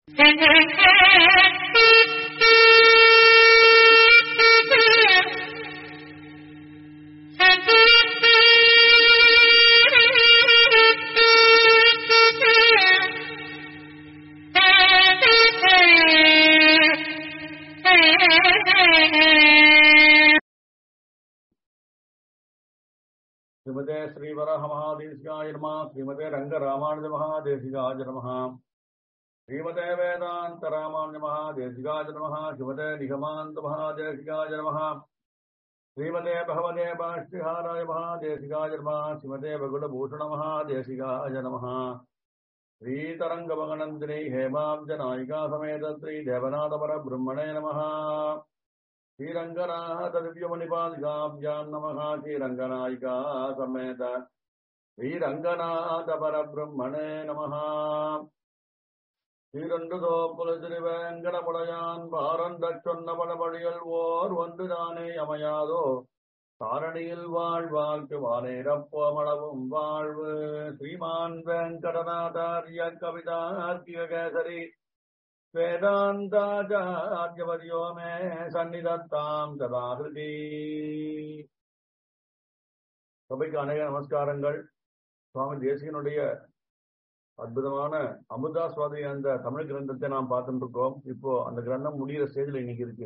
ஸ்ரீமதே ஸ்ரீவரஹ மகாதேசிகாய நம ஸ்ரீமதே ரங்க ராமானுஜ மகாதேசிகாய நம ஸ்ரீமதே வேதாந்த ராமானுஜ மகாதேசிகாய நம ஸ்ரீமதே நிகமாந்த மகாதேசிகாய நம ஸ்ரீமதே பகவதே பாஷ்டிஹாராய மகாதேசிகாய நம ஸ்ரீமதே பகுலபூஷண மகாதேசிகாய நம ஸ்ரீதரங்கமகநந்தினி ஹேமாப்ஜநாயிகா சமேத ஸ்ரீ தேவநாதபர பிரம்மணே நமः श्रीरङ्गनाथ दिव्यमणिपादिकाभ्यां नमः श्रीरङ्गनायिका समेत श्रीरङ्गनाथ परब्रह्मणे नमः ஸ்ரீரண்டுதோப்புலதிருவேங்கடபடையான் பாரந்தச் சொன்ன படபடிகள் ஓர் ஒன்றுதானே அமையாதோ தாரணியில் வாழ்வாழ்க்கு வானேரப்போமளவும் வாழ்வு ஸ்ரீமான் வெங்கடநாதாரிய கவிதார்க்கிய கேசரி வேதாந்தாச்சாரியவரியோ மே சந்நிதத்தாம் சதாகிருதி சபைக்கு அநேக நமஸ்காரங்கள் சுவாமி தேசிகனுடைய அற்புதமான அமுதா சுவாதி அந்த தமிழ் கிரந்தத்தை நாம் பார்த்துட்டு இருக்கோம் இப்போ அந்த கிரந்தம் முடிகிற ஸ்டேஜில் இன்னைக்கு இருக்கு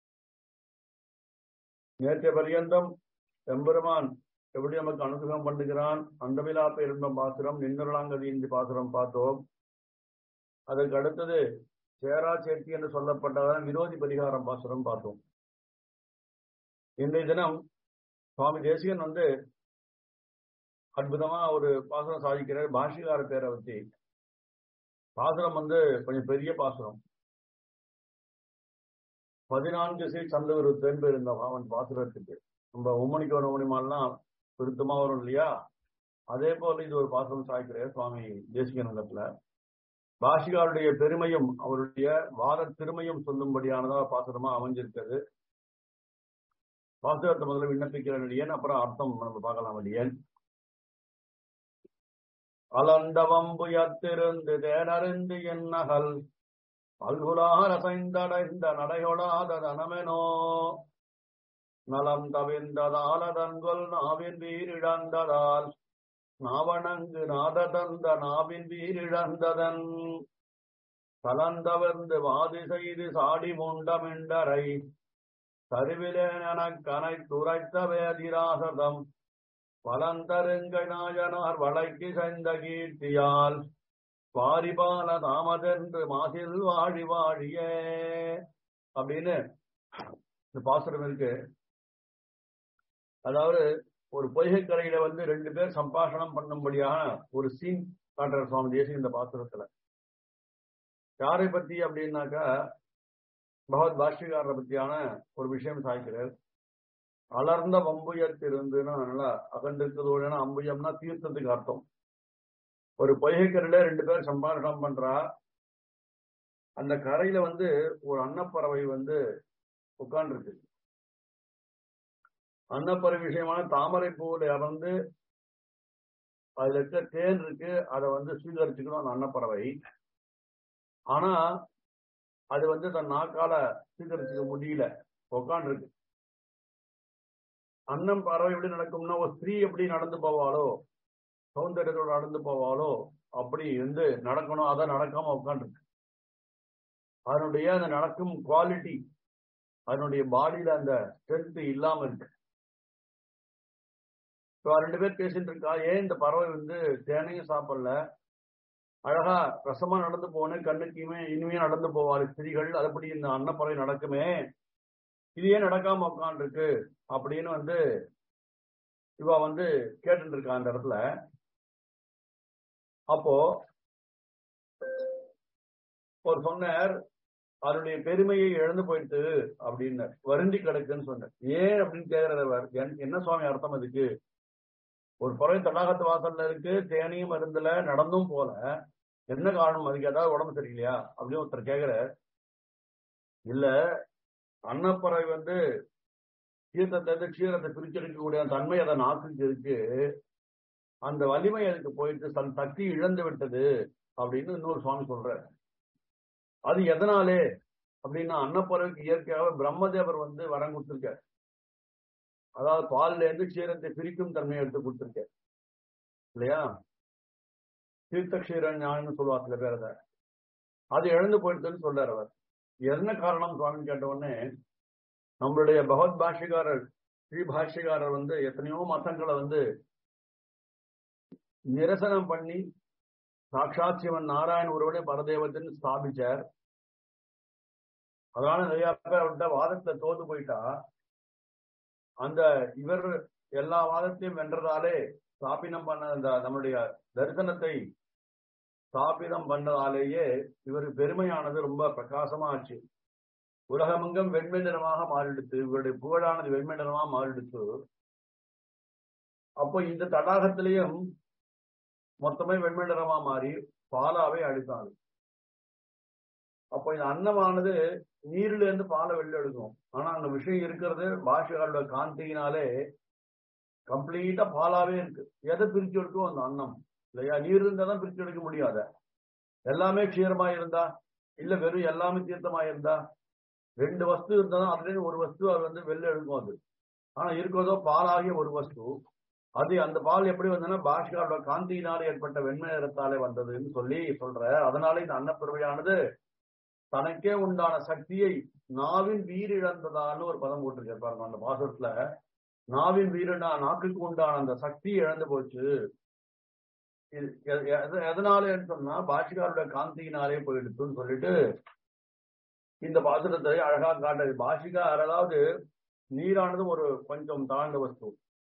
நேற்றைய பரியந்தம் எம்பெருமான் எப்படி நமக்கு அனுகிரகம் பண்ணுகிறான் அந்த விழாப்பை இருந்த பாசுரம் நின்னுருளாங்கதி இந்த பாசுரம் பார்த்தோம் அதற்கு அடுத்தது சேரா சேர்த்தி என்று சொல்லப்பட்டதான் விரோதி பரிகாரம் பாசுரம் பார்த்தோம் இன்றைய தினம் சுவாமி தேசிகன் வந்து அற்புதமா ஒரு பாசுரம் சாதிக்கிறார் பாஷிகார பேரை வச்சு பாசுரம் வந்து கொஞ்சம் பெரிய பாசுரம் பதினான்கு சீ சந்த ஒரு தேன்பு இருந்த அவன் பாசுரத்துக்கு நம்ம உம்மணிக்கு ஒரு உமணிமாலாம் விருத்தமா வரும் இல்லையா அதே போல இது ஒரு பாசுரம் சாய்க்கிறார் சுவாமி தேசிகன் இடத்துல பாஷிகாருடைய பெருமையும் அவருடைய வாத திருமையும் சொல்லும்படியானதா பாசுரமா அமைஞ்சிருக்கிறது பாசுரத்தை முதல்ல விண்ணப்பிக்கிற நடிகன் அப்புறம் அர்த்தம் நம்ம பார்க்கலாம் நடிகன் அலண்டவம்புயத்திருந்து தேனறிந்து என் நகல் பல்குலார் அசைந்தடைந்த நடையொடாத தனமெனோ நலம் தவிர்ந்ததாலதன்கொல் நாவின் வீரிழந்ததால் நாவணங்கு நாததந்த நாவின் வீரிழந்ததன் கலந்தவர்ந்து வாதி செய்து சாடி முண்டமிண்டரை சரிவிலேனக்கனை துரைத்த வேதிராசதம் பலந்தருங்கை நாயனார் வளைக்கு செய்த கீர்த்தியால் பாரிபால தாமதென்று மாசில் வாழி வாழியே அப்படின்னு இந்த பாசுரம் இருக்கு அதாவது ஒரு பொய்கை கரையில வந்து ரெண்டு பேர் சம்பாஷணம் பண்ணும்படியான ஒரு சீன் காட்டுற சுவாமி தேசிய இந்த பாசுரத்துல யாரை பத்தி அப்படின்னாக்கா பகவத் பாஷ்யக்காரரை பத்தியான ஒரு விஷயம் சாய்க்கிறார் அலர்ந்த வம்புயத்திருந்துன்னா நல்லா அகண்டிருக்கிறதோட அம்புயம்னா தீர்த்தத்துக்கு அர்த்தம் ஒரு பொய்கை கரையில ரெண்டு பேர் சம்பாஷணம் பண்றா அந்த கரையில வந்து ஒரு அன்னப்பறவை வந்து உட்கார்ந்துருக்கு அன்னப்பறவை விஷயமான தாமரை பூவில் அமர்ந்து அதுல இருக்க தேன் இருக்கு அதை வந்து சுவீகரிச்சுக்கணும் அந்த அன்னப்பறவை ஆனா அது வந்து தன் நாக்கால சுவீகரிச்சுக்க முடியல உட்காந்துருக்கு அன்னம் பறவை எப்படி நடக்கும்னா ஒரு ஸ்திரீ எப்படி நடந்து போவாளோ சௌந்தரியத்தோட நடந்து போவாளோ அப்படி வந்து நடக்கணும் அதை நடக்காம உட்காந்துருக்கு அதனுடைய அந்த நடக்கும் குவாலிட்டி அதனுடைய பாடியில அந்த ஸ்ட்ரென்த் இல்லாம இருக்கு ரெண்டு பேர் பேசிட்டு இருக்கா ஏன் இந்த பறவை வந்து தேனையும் சாப்பிடல அழகா ரசமா நடந்து போனேன் கண்ணுக்குமே இனிமே நடந்து போவாரு ஸ்திரீகள் அதுபடி இந்த அன்னப்பறவை நடக்குமே இது ஏன் நடக்காம உட்காந்துருக்கு அப்படின்னு வந்து இவ வந்து கேட்டு இருக்கா அந்த இடத்துல அப்போ ஒரு சொன்னார் அதனுடைய பெருமையை இழந்து போயிட்டு அப்படின்னு வருந்தி கிடக்குன்னு சொன்னார் ஏன் அப்படின்னு கேக்குறவர் என்ன சுவாமி அர்த்தம் அதுக்கு ஒரு பறவை தடாகத்து வாசல்ல இருக்கு தேனியும் மருந்துல நடந்தும் போல என்ன காரணம் அதுக்கு ஏதாவது உடம்பு சரியில்லையா அப்படின்னு ஒருத்தர் கேக்குற இல்ல அன்னப்பறவை வந்து தீர்த்தத்தை இருந்து க்ஷீரத்தை பிரிச்செடுக்கக்கூடிய தன்மை அதை நாக்குக்கு இருக்கு அந்த வலிமை அதுக்கு போயிட்டு தன் சக்தி இழந்து விட்டது அப்படின்னு இன்னொரு சுவாமி சொல்ற அது எதனாலே அப்படின்னா அன்னப்பறவைக்கு இயற்கையாக பிரம்மதேவர் வந்து வரம் கொடுத்திருக்கார் அதாவது பால்ல இருந்து க்ஷீரத்தை பிரிக்கும் தன்மையை எடுத்து கொடுத்திருக்கார் இல்லையா தீர்த்த க்ஷீரன் ஞானம்னு சொல்லுவா சில பேர் அதை அது இழந்து போயிடுதுன்னு சொல்றாரு அவர் என்ன காரணம் சுவாமின்னு கேட்ட உடனே நம்மளுடைய பகவத் பாஷிகாரர் ஸ்ரீ பாஷ்யக்காரர் வந்து எத்தனையோ மதங்களை வந்து நிரசனம் பண்ணி சாட்சாத் சிவன் நாராயண ஒருவனே பரதேவத்தின்னு ஸ்தாபிச்சார் அதனால நிறைய பேர் அவர்கிட்ட வாதத்தை தோத்து போயிட்டா அந்த இவர் எல்லா வாதத்தையும் வென்றதாலே ஸ்தாபிதம் பண்ண அந்த நம்மளுடைய தரிசனத்தை ஸ்தாபிதம் பண்ணதாலேயே இவருக்கு பெருமையானது ரொம்ப பிரகாசமா ஆச்சு உலகமெங்கும் வெண்மை நிறமாக மாறிடுத்து இவருடைய புகழானது வெண்மை நிறமாக மாறிடுத்து அப்போ இந்த தடாகத்திலையும் மொத்தமே வெண்மை நிறமா மாறி பாலாவை அடித்தாங்க அப்போ இந்த அன்னமானது நீரில இருந்து பாலை வெளில எடுக்கும் ஆனா அங்க விஷயம் இருக்கிறது பாஷைகளோட காந்தியினாலே கம்ப்ளீட்டா பாலாவே இருக்கு எதை பிரிச்சு எடுக்கும் அந்த அன்னம் இல்லையா நீர் இருந்தா தான் பிரிச்சு எடுக்க முடியாத எல்லாமே க்ஷீரமா இருந்தா இல்ல வெறும் எல்லாமே தீர்த்தமா இருந்தா ரெண்டு வஸ்து இருந்தா தான் அதுல ஒரு வஸ்து அது வந்து வெளில எடுக்கும் அது ஆனா இருக்கிறதோ பாலாகிய ஒரு வஸ்து அது அந்த பால் எப்படி வந்ததுன்னா பாஷ்காரோட காந்தியினால ஏற்பட்ட வெண்மை நிறத்தாலே வந்ததுன்னு சொல்லி சொல்ற அதனால இந்த அன்னப்பிறவையானது தனக்கே உண்டான சக்தியை நாவின் வீரிழந்ததான்னு ஒரு பதம் போட்டிருக்காரு பாருங்க அந்த பாசத்துல நாவின் வீரனா நாக்குக்கு உண்டான அந்த சக்தி இழந்து போச்சு எதனாலேன்னு சொன்னா பாஷிகாருடைய காந்தியினாலே போயிடுச்சுன்னு சொல்லிட்டு இந்த பாசுரத்தை அழகா காட்டுது பாஷிகார் அதாவது நீரானது ஒரு கொஞ்சம் தாழ்ந்த வஸ்து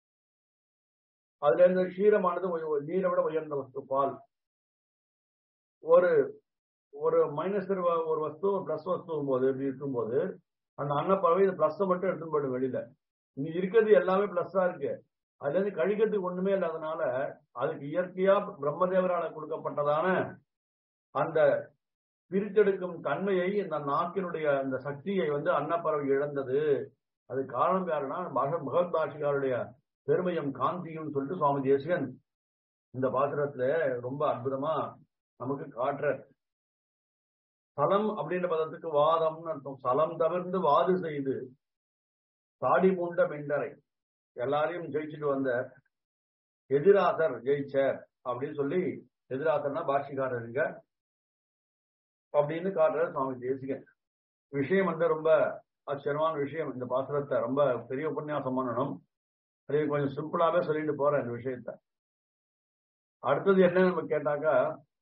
அதுல இருந்து க்ஷீரமானது நீரை விட உயர்ந்த வஸ்து பால் ஒரு ஒரு மைனஸ் ஒரு வஸ்து ஒரு பிளஸ் வஸ்து போது இப்படி இருக்கும்போது அந்த அன்னப்பறவை இந்த பிளஸ் மட்டும் எடுத்துன்னு போயிடும் வெளியில இங்க இருக்கிறது எல்லாமே பிளஸ்ஸா இருக்கு அதுல இருந்து கழிக்கிறதுக்கு ஒண்ணுமே இல்லாதனால அதுக்கு இயற்கையா பிரம்மதேவரால கொடுக்கப்பட்டதான அந்த பிரித்தெடுக்கும் தன்மையை இந்த நாக்கினுடைய அந்த சக்தியை வந்து அன்னப்பறவை இழந்தது அது காரணம் யாருன்னா பகவத் பாஷிகாருடைய பெருமையும் காந்தியும் சொல்லிட்டு சுவாமி தேசிகன் இந்த பாத்திரத்துல ரொம்ப அற்புதமா நமக்கு காட்டுற சலம் அப்படின்ற பதத்துக்கு வாதம்னு அர்த்தம் சலம் தவிர்த்து வாது செய்து சாடி மூண்ட மிண்டரை எல்லாரையும் ஜெயிச்சுட்டு வந்த எதிராசர் ஜெயிச்சர் அப்படின்னு சொல்லி எதிராசர்னா பாஷிகாரருங்க அப்படின்னு காட்டுற சுவாமி தேசிகன் விஷயம் வந்து ரொம்ப ஆச்சரியமான விஷயம் இந்த பாசுரத்தை ரொம்ப பெரிய உபன்யாசம் பண்ணணும் அதே கொஞ்சம் சிம்பிளாவே சொல்லிட்டு போறேன் இந்த விஷயத்த அடுத்தது என்ன நம்ம கேட்டாக்கா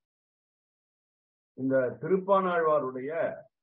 இந்த திருப்பானாழ்வாருடைய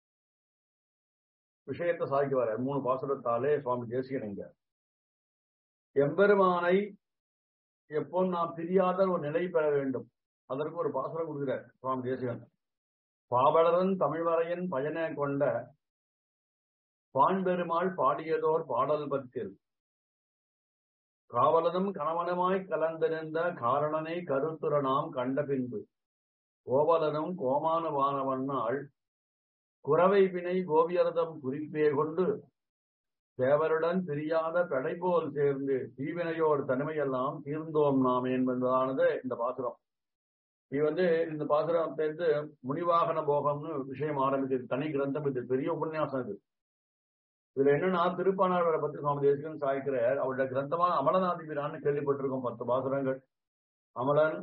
விஷயத்தை சாதிக்க வர மூணு பாசுரத்தாலே சுவாமி தேசிகன் இங்க எம்பெருமானை எப்போ நாம் பிரியாத ஒரு நிலை பெற வேண்டும் அதற்கு ஒரு பாசுரம் கொடுக்கிறார் சுவாமி தேசிகன் பாவலரன் தமிழ்வரையன் பயனை கொண்ட பாண்பெருமாள் பாடியதோர் பாடல் பத்தில் காவலனும் கணவனுமாய் கலந்திருந்த காரணனை கருத்துரனாம் கண்ட பின்பு கோவலனும் கோமானுவானவன்னாள் குறவை வினை கோவியரதம் குறிப்பே கொண்டு தேவருடன் பிரியாத பெடை போல் சேர்ந்து தீவினையோர் தனிமையெல்லாம் தீர்ந்தோம் நாம் என்பதானது இந்த பாசுரம் இது வந்து இந்த பாசுரத்திலிருந்து முனிவாகன போகம்னு விஷயம் ஆரம்பிச்சது தனி கிரந்தம் இது பெரிய உபன்யாசம் இது இதுல என்னன்னா திருப்பானாளரை பத்தி சுவாமி தேசிகன் சாய்க்கிறார் அவருடைய கிரந்தமான அமலநாதிபிரான்னு கேள்விப்பட்டிருக்கோம் பத்து பாசுரங்கள் அமலன்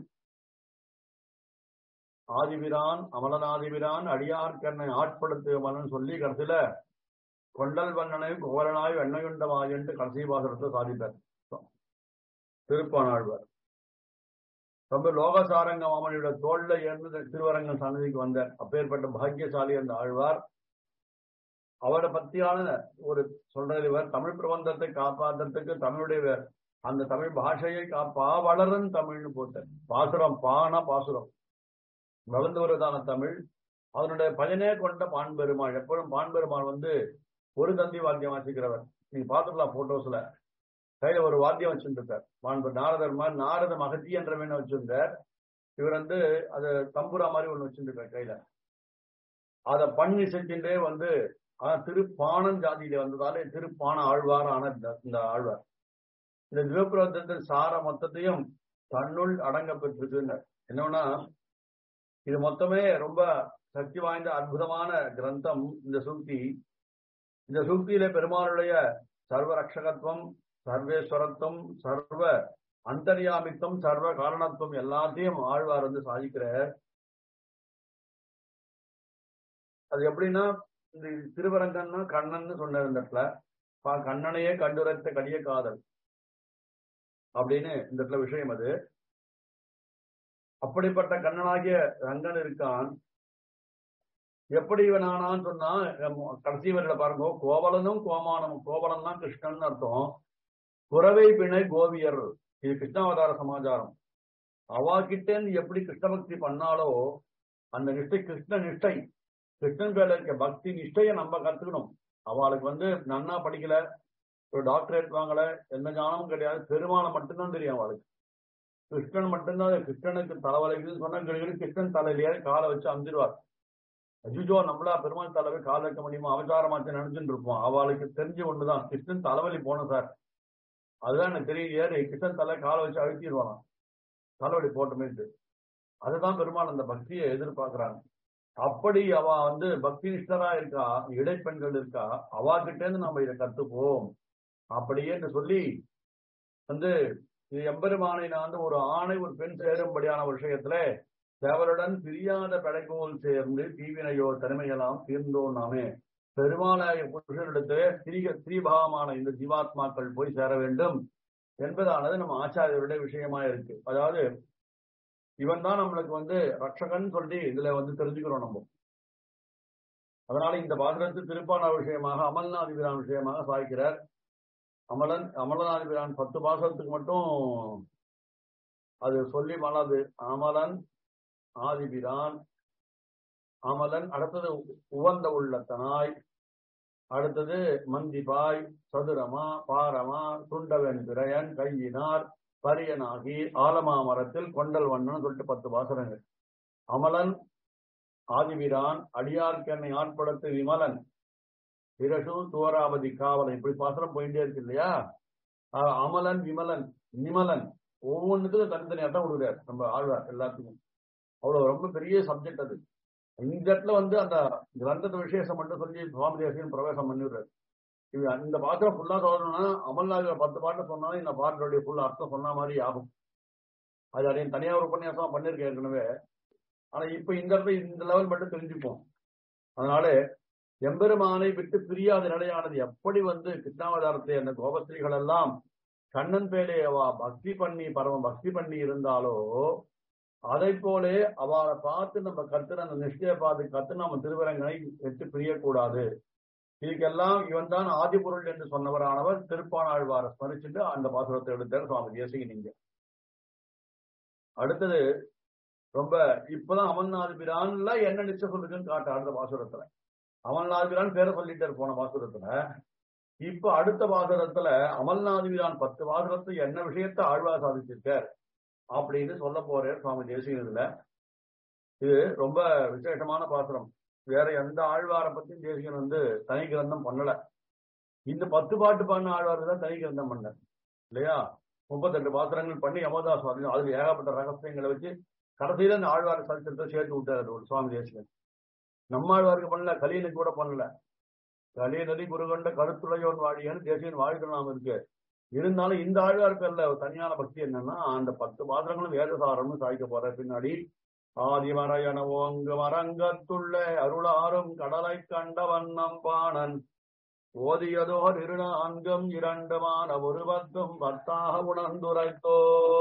ஆதிபிரான் அமலநாதிபிரான் அடியார்கண்ணை ஆட்படுத்துவன் சொல்லி கடைசியில கொண்டல் வண்ணனை கோவலனாய் வெண்ணையுண்டமாய் என்று கடைசி பாசுரத்தை சாதித்தார் திருப்பானாழ்வார் ரொம்ப லோகசாரங்க மாமனியோட தோல்ல இருந்து திருவரங்கம் சன்னதிக்கு வந்தார் அப்பேற்பட்ட பாக்கியசாலி அந்த ஆழ்வார் அவரை பத்தியான ஒரு சொல்றது இவர் தமிழ் பிரபந்தத்தை காப்பாற்றுறதுக்கு தமிழுடைய அந்த தமிழ் பாஷையை காப்பா வளரன் தமிழ்னு போட்டார் பாசுரம் பானா பாசுரம் வளர்ந்து வருவதான தமிழ் அதனுடைய பயனே கொண்ட பான்பெருமாள் எப்பொழுதும் பான்பெருமாள் வந்து ஒரு தந்தி வாத்தியம் வாசிக்கிறவர் நீங்க பாத்துக்கலாம் போட்டோஸ்ல கையில ஒரு வாத்தியம் வச்சிருந்தார் பான்பு நாரதர் மாதிரி நாரத மகத்தி என்ற மீன் வச்சிருந்தார் இவர் வந்து அது தம்புரா மாதிரி ஒண்ணு வச்சிருக்கார் கையில அத பண்ணி செஞ்சுட்டே வந்து ஆனா திருப்பாணன் ஜாதியில வந்ததாலே திருப்பான ஆழ்வார் ஆன இந்த ஆழ்வார் இந்த சிவபுரத்தின் சார மொத்தத்தையும் தன்னுள் அடங்க பெற்றிருக்குன்னு என்னன்னா இது மொத்தமே ரொம்ப சக்தி வாய்ந்த அற்புதமான கிரந்தம் இந்த சூக்தி இந்த சூக்தியில பெருமாளுடைய சர்வ ரட்சகத்துவம் சர்வேஸ்வரத்துவம் சர்வ அந்தர்யாமித்துவம் சர்வ காரணத்துவம் எல்லாத்தையும் ஆழ்வார் வந்து சாதிக்கிறார் அது எப்படின்னா இந்த திருவரங்கன்னா கண்ணன் சொன்னார் இந்த இடத்துல பா கண்ணனையே கண்டுரைத்த கடிய காதல் அப்படின்னு இந்த இடத்துல விஷயம் அது அப்படிப்பட்ட கண்ணனாகிய ரங்கன் இருக்கான் எப்படி இவனானான்னு சொன்னா கடைசி வரையில பாருங்க கோவலனும் கோமானமும் கோவலன் தான் கிருஷ்ணன் அர்த்தம் குறவை பிணை கோவியர் இது கிருஷ்ணாவதார சமாச்சாரம் அவா கிட்டேந்து எப்படி கிருஷ்ண பக்தி பண்ணாலோ அந்த நிஷ்டை கிருஷ்ண நிஷ்டை கிருஷ்ணன் பேர்ல இருக்க பக்தி நிஷ்டையை நம்ம கத்துக்கணும் அவளுக்கு வந்து நன்னா படிக்கல ஒரு டாக்டரேட் வாங்கல எந்த ஞானமும் கிடையாது பெருமானம் மட்டும்தான் தெரியும் அவளுக்கு கிருஷ்ணன் மட்டும்தான் கிருஷ்ணனுக்கு தலைவலிக்குதுன்னு சொன்னா கிருஷ்ணன் தலையிலேயே காலை வச்சு அமிச்சிருவார் அஜிஜோ நம்மளா பெருமாள் தலைவை கால் வைக்க முடியுமா அவதாரமாச்சு நினைச்சுட்டு இருப்போம் அவளுக்கு தெரிஞ்ச ஒண்ணுதான் கிருஷ்ணன் தலைவலி போனோம் சார் அதுதான் எனக்கு தெரியும் ஏறி கிருஷ்ணன் தலை காலை வச்சு அழுத்திடுவாங்க தலைவலி போட்டமேட்டு அதுதான் பெருமாள் அந்த பக்தியை எதிர்பார்க்கிறாங்க அப்படி அவ வந்து பக்தி நிஷ்டரா இருக்கா இடைப்பெண்கள் இருக்கா அவா கிட்ட இருந்து நம்ம இதை கத்துப்போம் அப்படியே சொல்லி வந்து இது எம்பெருமானை நான் வந்து ஒரு ஆணை ஒரு பெண் சேரும்படியான விஷயத்துல தேவருடன் பிரியாத படைப்போல் சேர்ந்து தீவினையோ தனிமையெல்லாம் தீர்ந்தோம் நாமே பெருமாளாய புருஷனிடத்திலே ஸ்ரீக ஸ்ரீபாவமான இந்த ஜீவாத்மாக்கள் போய் சேர வேண்டும் என்பதானது நம்ம ஆச்சாரியருடைய விஷயமா இருக்கு அதாவது இவன் தான் நம்மளுக்கு வந்து ரட்சகன் சொல்லி இதுல வந்து தெரிஞ்சுக்கிறோம் நம்ம அதனால இந்த பாசுரத்து திருப்பான விஷயமாக அமல்நாதிபிரான் விஷயமாக சாய்க்கிறார் அமலன் அமலநாதிபிரான் பத்து பாசுரத்துக்கு மட்டும் அது சொல்லி மனது அமலன் ஆதிபிரான் அமலன் அடுத்தது உவந்த உள்ளத்தனாய் அடுத்தது மந்திபாய் சதுரமா பாரமா துண்டவன் பிறையன் கையினார் பரியனாகி ஆலமா மரத்தில் கொண்டல் வண்ணன் சொல்லிட்டு பத்து பாசனங்கள் அமலன் ஆதிபிரான் அடியார்க்கென்னை ஆட்படுத்து விமலன் பிரசு துவராபதி காவலன் இப்படி பாசனம் போயிட்டே இருக்கு இல்லையா அமலன் விமலன் நிமலன் ஒவ்வொன்றுக்கும் தனித்தனியா தான் விடுறாரு நம்ம ஆழ்வார் எல்லாத்துக்கும் அவ்வளவு ரொம்ப பெரிய சப்ஜெக்ட் அது இந்த இடத்துல வந்து அந்த கிரந்தத்தை விசேஷம் மட்டும் சொல்லி சுவாமி தேசியம் பிரவேசம் பண்ணிடுறாரு இது இந்த பாத்திரம் ஃபுல்லா சொல்லணும்னா அமல்நாதில் பத்து பாட்டு சொன்னாலும் இந்த பாட்டுடைய ஃபுல் அர்த்தம் சொன்ன மாதிரி ஆகும் அது அதையும் தனியாக ஒரு உபன்யாசமா பண்ணிருக்கேன் ஏற்கனவே ஆனா இப்ப இந்த இடத்துல இந்த லெவல் மட்டும் தெரிஞ்சுப்போம் அதனால எம்பெருமானை விட்டு பிரியாத நிலையானது எப்படி வந்து கிருஷ்ணாவதாரத்தை அந்த கோபஸ்திரீகள் எல்லாம் கண்ணன் பேலே அவ பக்தி பண்ணி பரம பக்தி பண்ணி இருந்தாலோ அதை போலே அவளை பார்த்து நம்ம கத்துன அந்த நிஷ்டையை பார்த்து கத்து நம்ம திருவரங்கனை விட்டு பிரியக்கூடாது இதுக்கெல்லாம் இவன் தான் ஆதிபொருள் என்று சொன்னவரானவர் திருப்பானாழ்வாரை ஸ்மரிச்சுட்டு அந்த பாசுரத்தை எடுத்தார் சுவாமி தேசிக நீங்க அடுத்தது ரொம்ப இப்பதான் அமல்நாத் பிரான்ல என்ன நிச்சயம் சொல்லுதுன்னு காட்டு அடுத்த பாசுரத்துல அமல்நாத் பிரான் பேரை சொல்லிட்டாரு போன பாசுரத்துல இப்ப அடுத்த பாசுரத்துல அமல்நாத் பிரான் பத்து பாசுரத்து என்ன விஷயத்த ஆழ்வா சாதிச்சிருக்கார் அப்படின்னு சொல்ல போறார் சுவாமி தேசிகன்ல இது ரொம்ப விசேஷமான பாசுரம் வேற எந்த ஆழ்வாரை பத்தியும் தேசிகன் வந்து தனி கிரந்தம் பண்ணல இந்த பத்து பாட்டு பண்ண ஆழ்வார் தான் தனி கிரந்தம் பண்ணார் இல்லையா முப்பத்தெட்டு பாத்திரங்கள் பண்ணி யமதாஸ் சுவாமி அதுல ஏகப்பட்ட ரகசியங்களை வச்சு கடைசியில அந்த ஆழ்வார் சரித்திரத்தை சேர்த்து விட்டார் ஒரு சுவாமி தேசிகன் நம்ம ஆழ்வாருக்கு பண்ணல கலியனுக்கு கூட பண்ணல கலிய நதி குருகண்ட கருத்துடையோன் வாழியன்னு தேசியன் வாழ்க்கை இருக்கு இருந்தாலும் இந்த ஆழ்வார் பேர்ல தனியான பக்தி என்னன்னா அந்த பத்து பாத்திரங்களும் வேதசாரம்னு சாய்க்க போற பின்னாடி ஆதிமரையன ஓங்க மரங்கத்துள்ள அருளாரும் கடலை கண்ட வண்ணம் பாணன் ஓதியதோர் இருநான்கும் இரண்டுமான ஒரு பத்தும் பத்தாக உணர்ந்துரைத்தோ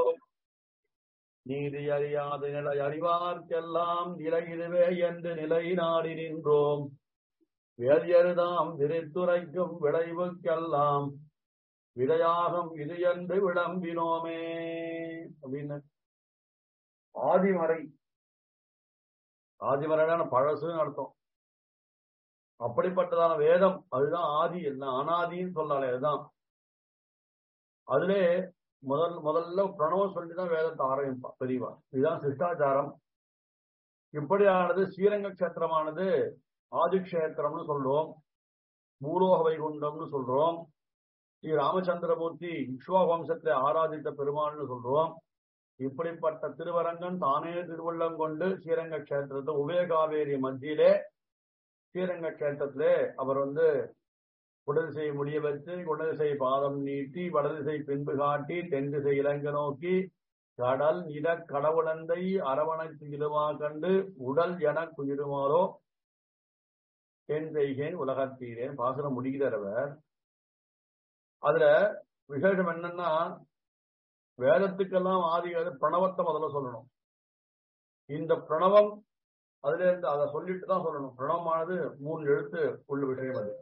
நீதி அறியாத நிலை அறிவார்க்கெல்லாம் நிலை இதுவே என்று நிலை நாடி நின்றோம் வேதியருதாம் விரித்துரைக்கும் விளைவுக்கெல்லாம் விடையாகும் இது என்று விளம்பினோமே அப்படின்னு ஆதிமறை ஆதிமறையான பழசுன்னு அர்த்தம் அப்படிப்பட்டதான வேதம் அதுதான் ஆதி எல்லாம் அனாதின்னு சொல்லாலே அதுதான் அதுல முதல் முதல்ல பிரணவம் சொல்லிதான் வேதத்தை ஆரம்பிப்பா பெரியவா இதுதான் சிஷ்டாச்சாரம் இப்படியானது ஸ்ரீரங்க கஷேத்திரமானது ஆதிக்ஷேத்திரம்னு சொல்றோம் பூலோக வைகுண்டம்னு சொல்றோம் ஸ்ரீ ராமச்சந்திரமூர்த்தி இக்ஷ்வா வம்சத்தை ஆராதித்த பெருமாள்னு சொல்றோம் இப்படிப்பட்ட திருவரங்கன் தானே திருவள்ளம் கொண்டு ஸ்ரீரங்க கஷேத்திரத்தை உபயகாவேரி மத்தியிலே ஸ்ரீரங்க கஷேத்திரத்திலே அவர் வந்து குடதிசை முடிய வச்சு குடதிசை பாதம் நீட்டி வடதிசை பின்பு காட்டி தென் திசை இலங்க நோக்கி கடல் நில கடவுளந்தை அரவணைத்து இழுமா கண்டு உடல் என குயிருமாறோ தென் செய்கேன் உலகத்தீரேன் பாசனம் முடிகிறார் அவர் அதுல விசேஷம் என்னன்னா வேதத்துக்கெல்லாம் ஆதி அது பிரணவத்தை முதல்ல சொல்லணும் இந்த பிரணவம் அதுல இருந்து அதை சொல்லிட்டு தான் சொல்லணும் பிரணவமானது மூணு எழுத்து உள்ள விஷயம் அது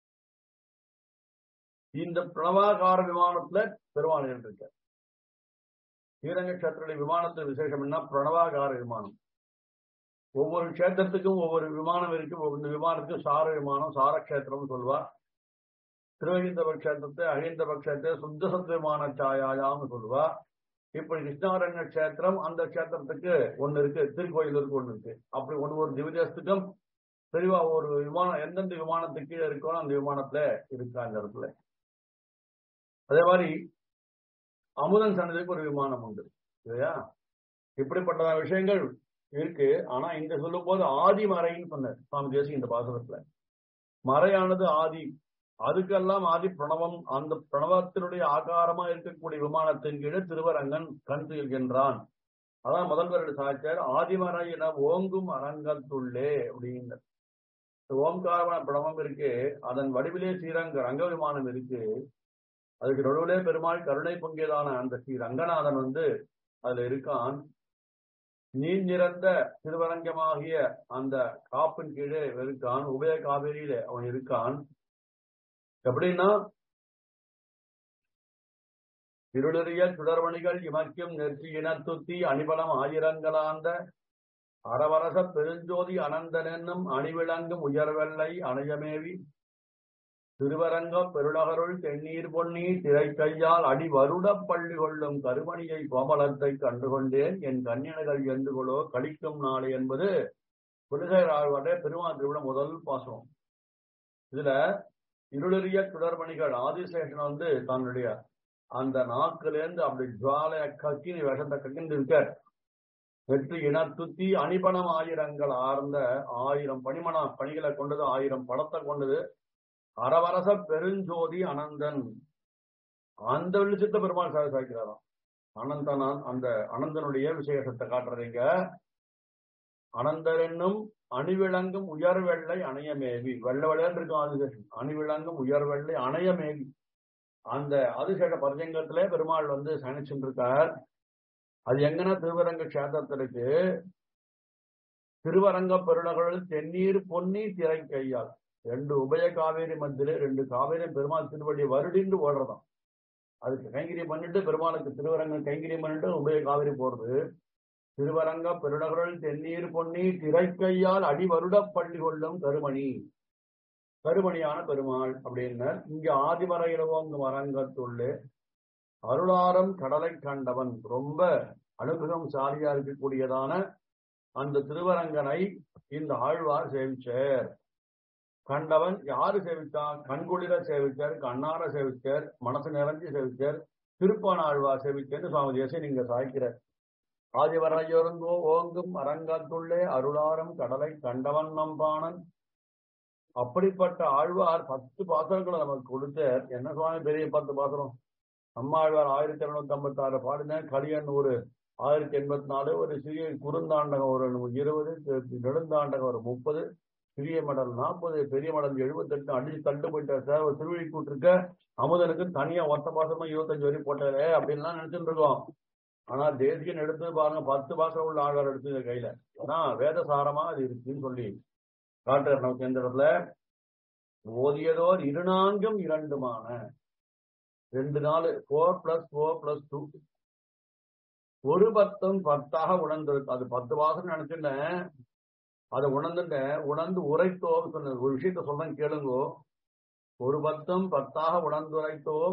இந்த பிரணவாகார விமானத்துல பெருமாள் இருக்க ஸ்ரீரங்க கஷேத்திரடைய விமானத்து விசேஷம் என்ன பிரணவாகார விமானம் ஒவ்வொரு கஷேத்திரத்துக்கும் ஒவ்வொரு விமானம் இருக்கு இந்த விமானத்துக்கு சார விமானம் சாரக்ஷேத்திரம் சொல்லுவா திருவகிந்தப கஷேத்திரத்தை அகிந்தப கஷேத்திர சுத்த சத் விமான சாயாயான்னு சொல்லுவா இப்படி கிருஷ்ணாரண்ய கஷேத்திரம் அந்த கஷேத்திரத்துக்கு ஒண்ணு இருக்கு திருக்கோயிலூருக்கு ஒண்ணு இருக்கு அப்படி ஒன்று ஒரு திவ்யதேசத்துக்கும் தெளிவா ஒரு விமானம் எந்தெந்த விமானத்துக்கு கீழே இருக்கோ அந்த விமானத்துல இருக்கா அந்த இடத்துல அதே மாதிரி அமுதன் சன்னதிக்கு ஒரு விமானம் உண்டு இல்லையா இப்படிப்பட்ட விஷயங்கள் இருக்கு ஆனா இங்க சொல்லும் போது ஆதி மறைன்னு சொன்னார் சுவாமி தேசி இந்த பாசனத்துல மறையானது ஆதி அதுக்கெல்லாம் ஆதி பிரணவம் அந்த பிரணவத்தினுடைய ஆகாரமா இருக்கக்கூடிய விமானத்தின் கீழே திருவரங்கன் கண் துயில்கின்றான் அதான் முதல்வர் சாச்சார் ஆதிமறை என ஓங்கும் அரங்கத்துள்ளே அப்படிங்கிற ஓம்காரமான பிரணவம் இருக்கு அதன் வடிவிலே ஸ்ரீரங்க ரங்க விமானம் இருக்கு அதுக்கு நடுவிலே பெருமாள் கருணை பொங்கியதான அந்த ஸ்ரீ ரங்கநாதன் வந்து அதுல இருக்கான் நீர் நிறந்த திருவரங்கமாகிய அந்த காப்பின் கீழே இருக்கான் உபய காவேரியில அவன் இருக்கான் எப்படின்னா இருளறிய சுடர்மணிகள் இமக்கியம் நெற்றி இனத்துத்தி அணிபலம் ஆயிரங்களாந்த அரவரச பெருஞ்சோதி அனந்தனென்னும் அணிவிளங்கும் உயர்வெல்லை அணையமேவி திருவரங்க பெருநகருள் தென்னீர் பொன்னி திரைக்கையால் அடி வருட பள்ளி கொள்ளும் கருமணியை கோமலத்தை கண்டுகொண்டேன் என் கண்ணினகள் எந்துகளோ கழிக்கும் நாளை என்பது விடுகையாழ்வாடைய பெருமா திருவிட முதல் பாசனம் இதுல இருளறிய சுடர்மணிகள் ஆதிசேஷன் வந்து தன்னுடைய அந்த நாக்கிலேருந்து அப்படி ஜுவாலைய கக்கினி விஷத்தை கக்கின்னு இருக்கார் வெற்றி இனத்துத்தி அணிபணம் ஆயிரங்கள் ஆர்ந்த ஆயிரம் பணிமண பணிகளை கொண்டது ஆயிரம் படத்தை கொண்டது அரவரச பெருஞ்சோதி அனந்தன் அந்த வெளிச்சத்தை பெருமாள் சாதி சாய்க்கிறாராம் அனந்தனான் அந்த அனந்தனுடைய விசேஷத்தை காட்டுறீங்க அனந்தர் என்னும் அணிவிளங்கும் உயர்வெள்ளை அணையமேவி வெள்ள வெள்ளையன் இருக்கும் ஆதிசேஷன் அணிவிளங்கும் உயர்வெள்ளை அணையமேவி அந்த ஆதிசேஷ பர்ஜங்கத்திலே பெருமாள் வந்து சயனிச்சுட்டு இருக்கார் அது எங்கன்னா திருவரங்க கஷேத்திரத்திற்கு திருவரங்க பெருநகரில் தென்னீர் பொன்னி திரை கையால் ரெண்டு உபய காவேரி மத்தியிலே ரெண்டு காவேரி பெருமாள் திருவடி வருடின்று ஓடுறதாம் அதுக்கு கைங்கரியம் பண்ணிட்டு பெருமாளுக்கு திருவரங்கம் கைங்கரியம் பண்ணிட்டு உபய காவேரி போறது திருவரங்க பெருநகரில் தென்னீர் பொன்னி திரைக்கையால் அடி வருட பள்ளி கொள்ளும் கருமணி கருமணியான பெருமாள் அப்படின்னு இங்க ஆதிமர இரவோங்க மரங்கத்துள்ளே அருளாரம் கடலை கண்டவன் ரொம்ப அனுகிரகம் சாலியா இருக்கக்கூடியதான அந்த திருவரங்கனை இந்த ஆழ்வார் சேவிச்சார் கண்டவன் யாரு சேவித்தான் கண்குளிர சேவிச்சார் கண்ணார சேவிச்சார் மனசு நிறைஞ்சு சேவிச்சார் திருப்பான ஆழ்வார் சேவிச்சேன்னு சுவாமி தேசிய நீங்க சாய்க்கிறார் ஆதிவரையொருங்கோ ஓங்கும் அரங்கத்துள்ளே அருளாரம் கடலை கண்டவன் நம்பானன் அப்படிப்பட்ட ஆழ்வார் பத்து பாத்திரங்களை நமக்கு கொடுத்தார் என்ன சுவாமி பெரிய பத்து பாத்திரம் அம்மாழ்வார் ஆயிரத்தி இருநூத்தி ஐம்பத்தி ஆறு பாடின கலியன் ஒரு ஆயிரத்தி எண்பத்தி நாலு ஒரு சிறிய குறுந்தாண்டகம் ஒரு இருபது நெடுந்தாண்டகம் ஒரு முப்பது சிறிய மடல் நாற்பது பெரிய மடல் எழுபத்தெட்டு அடிச்சு தட்டு போயிட்ட சேவை திருவள்ளி கூட்டிருக்க அமுதனுக்கு தனியா ஒத்த பாசமா இருபத்தஞ்சு வரி போட்டாரு அப்படின்லாம் நினைச்சுட்டு இருக்கோம் ஆனா தேசியன் எடுத்து பாருங்க பத்து பாசம் உள்ள ஆழ்வார் எடுத்து கையில ஆனா வேதசாரமா அது இருக்குன்னு சொல்லி காட்டுறார் நமக்கு எந்த இடத்துல ஓதியதோர் இருநான்கும் இரண்டுமான ரெண்டு நாள் four plus four plus two ஒரு பத்தம் பத்தாக உணர்ந்திருக்கு அது பத்து வாசம் நினைச்சுட்டேன் அதை உணர்ந்துட்டேன் உணர்ந்து உரைத்தோம் சொன்னது ஒரு விஷயத்த சொல்றேன் கேளுங்கோ ஒரு பத்தம் பத்தாக உணர்ந்துரைத்தோம்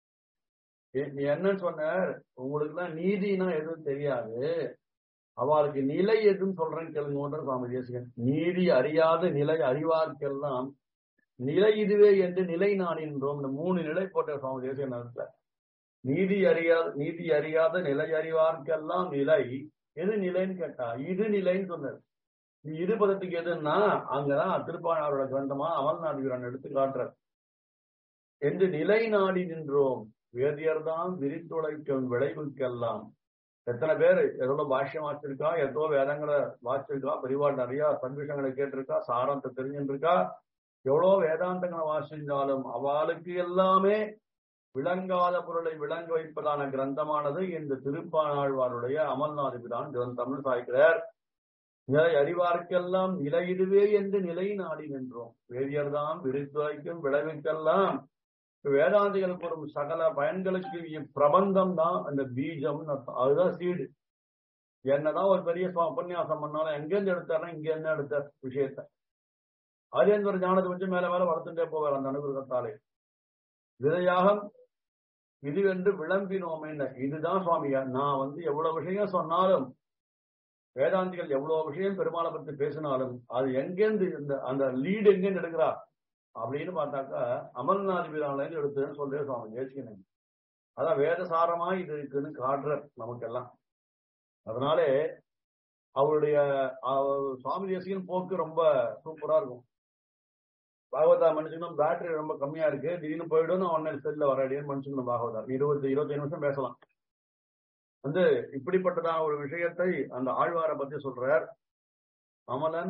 நீ என்ன சொன்னார் உங்களுக்கு எல்லாம் நீதினா எதுவும் தெரியாது அவளுக்கு நிலை எதுன்னு சொல்றேன்னு கேளுங்கன்ற சுவாமி தேசிகன் நீதி அறியாத நிலை அறிவார்க்கெல்லாம் நிலை இதுவே என்று நிலை நாடின்றோம் இந்த மூணு நிலை போட்ட சுவாமி தேசிகன் நேரத்துல நீதி அறியாத நீதி அறியாத நிலை அறிவார்க்கெல்லாம் நிலை எது நிலைன்னு கேட்டா இது நிலைன்னு சொன்னார் இது பதத்துக்கு எதுன்னா அங்கதான் திருப்பாணாரோட கிரந்தமா அமல்நாடுகிறான் எடுத்து காட்டுறார் என்று நிலை நாடி நின்றோம் வேதியர் தான் விரித்துழைக்கும் விளைவுக்கெல்லாம் எத்தனை பேர் எவ்வளவு பாஷ்யம் வாசிச்சிருக்கா எவ்வளோ வேதங்களை வாசிச்சிருக்கா பெரியவாள் நிறைய சன்விஷங்களை கேட்டிருக்கா சாரத்தை தெரிஞ்சுருக்கா எவ்வளோ வேதாந்தங்களை வாசிச்சாலும் அவளுக்கு எல்லாமே விளங்காத பொருளை விளங்க வைப்பதான கிரந்தமானது இந்த திருப்பாணாழ்வாருடைய அமல்நாதிபிரான் கிரந்தம்னு சாய்க்கிறார் நிலை அறிவார்க்கெல்லாம் நிலையிடுவே என்று நிலை நாடி நின்றோம் வேதியர் தான் விரித்துரைக்கும் விளைவுக்கெல்லாம் வேதாந்திகளுக்கு வரும் சகல பயன்களுக்கு இப்பிரபந்தம் தான் அந்த பீஜம் அதுதான் சீடு என்னதான் ஒரு பெரிய உபன்யாசம் பண்ணாலும் எங்கேருந்து எடுத்தாருன்னா இங்க என்ன எடுத்தார் விஷயத்த அதேந்து ஒரு ஞானத்தை வச்சு மேல மேல வளர்த்துட்டே போவார் அந்த அனுகிரகத்தாலே விதையாகம் இதுவென்று விளம்பினோமே இதுதான் சுவாமியா நான் வந்து எவ்வளவு விஷயம் சொன்னாலும் வேதாந்திகள் எவ்வளவு விஷயம் பெருமாளை பத்தி பேசினாலும் அது எங்கேருந்து இந்த அந்த லீடு எங்கேருந்து எடுக்கிறா அப்படின்னு பார்த்தாக்கா அமல்நாத் வீராலயம் எடுத்துன்னு சொல்றே சுவாமி தேசிகன் அதான் வேதசாரமா இது இருக்குன்னு காட்டுற நமக்கெல்லாம் அதனாலே அவருடைய சுவாமி தேசிகன் போக்கு ரொம்ப சூப்பரா இருக்கும் பாகவதா மனுஷனும் பேட்டரி ரொம்ப கம்மியா இருக்கு திடீர்னு போயிடும் உடனே செல்ல வரடின்னு மனுஷனும் பாகவதா இருபது இருபத்தி நிமிஷம் பேசலாம் வந்து இப்படிப்பட்டதான ஒரு விஷயத்தை அந்த ஆழ்வாரை பத்தி சொல்றார் அமலன்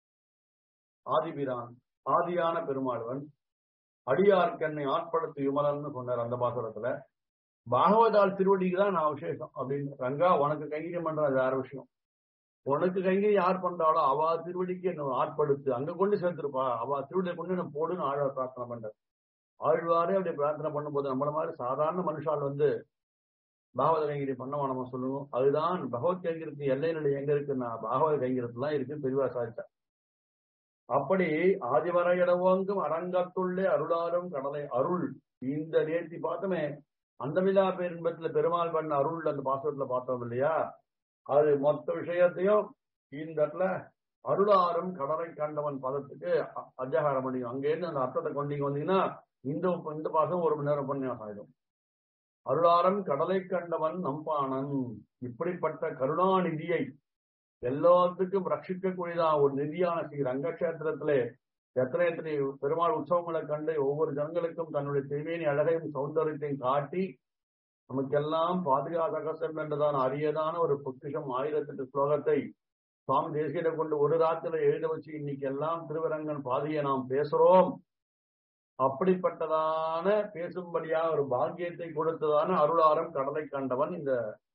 ஆதிபிரான் ஆதியான பெருமாள்வன் அடியார்க்கண்ணை ஆட்படுத்து விமலன்னு சொன்னார் அந்த பாசுரத்துல பாகவதால் திருவடிக்கு தான் நான் விசேஷம் அப்படின்னு ரங்கா உனக்கு கைங்கரியம் பண்றது வேற விஷயம் உனக்கு கைங்கரி யார் பண்றாளோ அவ திருவடிக்கு என்ன ஆட்படுத்து அங்க கொண்டு சேர்த்திருப்பா அவ திருவடியை கொண்டு என்ன போடுன்னு ஆழ்வார் பிரார்த்தனை பண்ற ஆழ்வாரே அப்படி பிரார்த்தனை பண்ணும்போது நம்மள மாதிரி சாதாரண மனுஷால் வந்து பாகவத கைங்கரி பண்ணவா நம்ம சொல்லுவோம் அதுதான் பகவத் கைங்கரத்து எல்லை நிலை எங்க இருக்குன்னா பாகவத கைங்கரத்துலாம் இருக்கு பெரியவா சாதிச்சா அப்படி ஆதிவர இடவோங்கும் அரங்கத்துள்ளே அருளாரும் கடலை அருள் இந்த நேர்த்தி பார்த்தோமே அந்தமிலா பேரின்பத்துல பெருமாள் பண்ண அருள் அந்த பாசத்துல பார்த்தோம் இல்லையா அது மொத்த விஷயத்தையும் இந்த இடத்துல அருளாரும் கடலை கண்டவன் பதத்துக்கு அத்தியாகாரம் பண்ணிக்கும் அங்கேருந்து அந்த அர்த்தத்தை கொண்டீங்க வந்தீங்கன்னா இந்த இந்த பாசம் ஒரு மணி நேரம் பண்ணி ஆயிடும் அருளாரம் கடலை கண்டவன் நம்பானன் இப்படிப்பட்ட கருணாநிதியை எல்லாத்துக்கும் ரட்சிக்கக்கூடியதான் ஒரு நிதியான ஸ்ரீ ரங்கக்ஷேத்திரத்திலே எத்தனை எத்தனை பெருமாள் உற்சவங்களை கண்டு ஒவ்வொரு ஜனங்களுக்கும் தன்னுடைய திருமேனி அழகையும் சௌந்தரியத்தையும் காட்டி நமக்கெல்லாம் பாதுகாக்க என்றதான அரியதான ஒரு பொக்கிஷம் ஆயிரத்தெட்டு ஸ்லோகத்தை சுவாமி தேசியத்தை கொண்டு ஒரு ராத்திர எழுத வச்சு இன்னைக்கு எல்லாம் திருவரங்கன் பாதையை நாம் பேசுறோம் அப்படிப்பட்டதான பேசும்படியா ஒரு பாக்கியத்தை கொடுத்ததான அருளாரம் கடலை கண்டவன் இந்த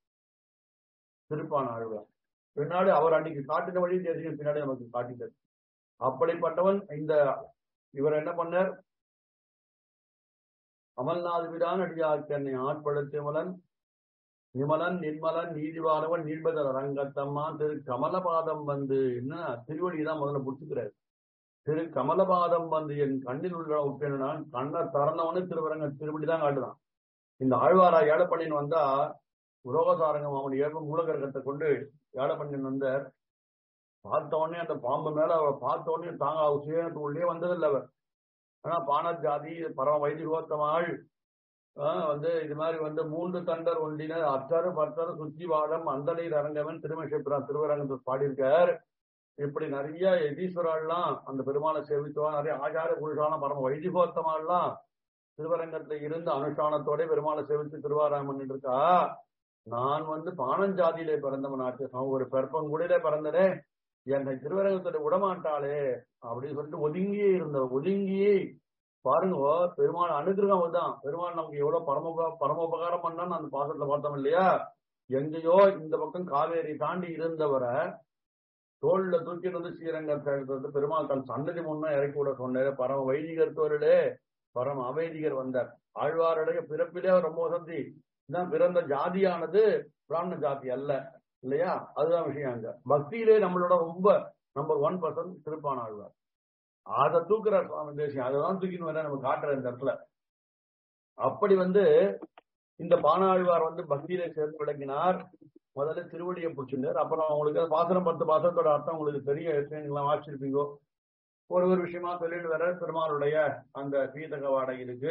திருப்பான அழுவார் பின்னாடி அவர் அன்னைக்கு காட்டின வழி தேசியம் பின்னாடி நமக்கு காட்டிட்டது அப்படிப்பட்டவன் இந்த இவர் என்ன பண்ணார் அமல்நாத் விடான் அடியாக்கனை ஆட்படுத்தியவலன் நிமலன் நிர்மலன் நீதிவானவன் நீர்பதர் ரங்கத்தம்மா திரு கமலபாதம் வந்து என்ன திருவடிதான் முதல்ல புடிச்சுக்கிறார் திரு கமலபாதம் வந்து என் கண்ணில் உள்ள உப்பினான் கண்ணை திறந்தவனு திருவரங்க திருவடி தான் காட்டுதான் இந்த ஆழ்வாரா ஏழப்பண்ணின் வந்தா உலோகசாரங்கம் அவன் ஏற்ப மூலகரகத்தை கொண்டு ஏழப்பண்ணின் வந்தார் பார்த்த உடனே அந்த பாம்பு மேல அவர் பார்த்த உடனே தாங்க அவர் சுயத்துக்குள்ளே வந்ததில்லை அவர் ஆனா பான ஜாதி பரம வைதிகோத்தமாள் வந்து இது மாதிரி வந்து மூன்று தண்டர் ஒன்றினர் அத்தரு பத்தரு சுத்தி வாடம் அந்தலீர் அரங்கவன் திருமஷிபுரம் திருவரங்கத்தை பாடியிருக்கார் இப்படி நிறைய எதீஸ்வராள்லாம் அந்த பெருமாளை சேவித்தவா நிறைய ஆச்சார புருஷான பரம வைதிகோத்தமாள்லாம் திருவரங்கத்துல இருந்து அனுஷ்டானத்தோட பெருமாளை சேவித்து திருவாராயம் பண்ணிட்டு இருக்கா நான் வந்து பானஞ்சாதியிலே பிறந்தவன் ஆச்சு ஒரு பெருப்பங்குடியிலே பிறந்தனே என்னை திருவரங்கத்துல விடமாட்டாளே அப்படின்னு சொல்லிட்டு ஒதுங்கியே இருந்த ஒதுங்கியே பாருங்க பெருமாள் அனுகிரகம் தான் பெருமாள் நமக்கு எவ்வளவு பரம பரமோபகாரம் பண்ணான்னு அந்த பாசத்துல பார்த்தோம் இல்லையா எங்கேயோ இந்த பக்கம் காவேரி தாண்டி இருந்தவரை தோல்ல தூக்கிட்டு வந்து ஸ்ரீரங்கத்தை பெருமாள் தன் சன்னதி முன்னா இறக்கி விட சொன்னாரு பரம வைதிகர் தோரிலே பரம அவைதிகர் வந்தார் ஆழ்வாருடைய பிறப்பிலே ரொம்ப வசதி இதான் பிறந்த ஜாதியானது பிராமண ஜாதி அல்ல இல்லையா அதுதான் விஷயம் அங்க பக்தியிலே நம்மளோட ரொம்ப number one percent Tiruppan Alvar அதை தூக்குறார் சுவாமி தேசியம் அதை தான் தூக்கின்னு வர நம்ம காட்டுற இந்த இடத்துல அப்படி வந்து இந்த பானாழ்வார் வந்து பக்தியில சேர்ந்து விளங்கினார் முதல்ல திருவடியை பிடிச்சிருந்தார் அப்புறம் அவங்களுக்கு பாசனம் பத்து பாசனத்தோட அர்த்தம் உங்களுக்கு பெரிய விஷயங்கள்லாம் வாசிச்சிருப்பீங்கோ ஒரு ஒரு விஷயமா சொல்லிட்டு வர பெருமாளுடைய அந்த பீதக வாடகை இருக்கு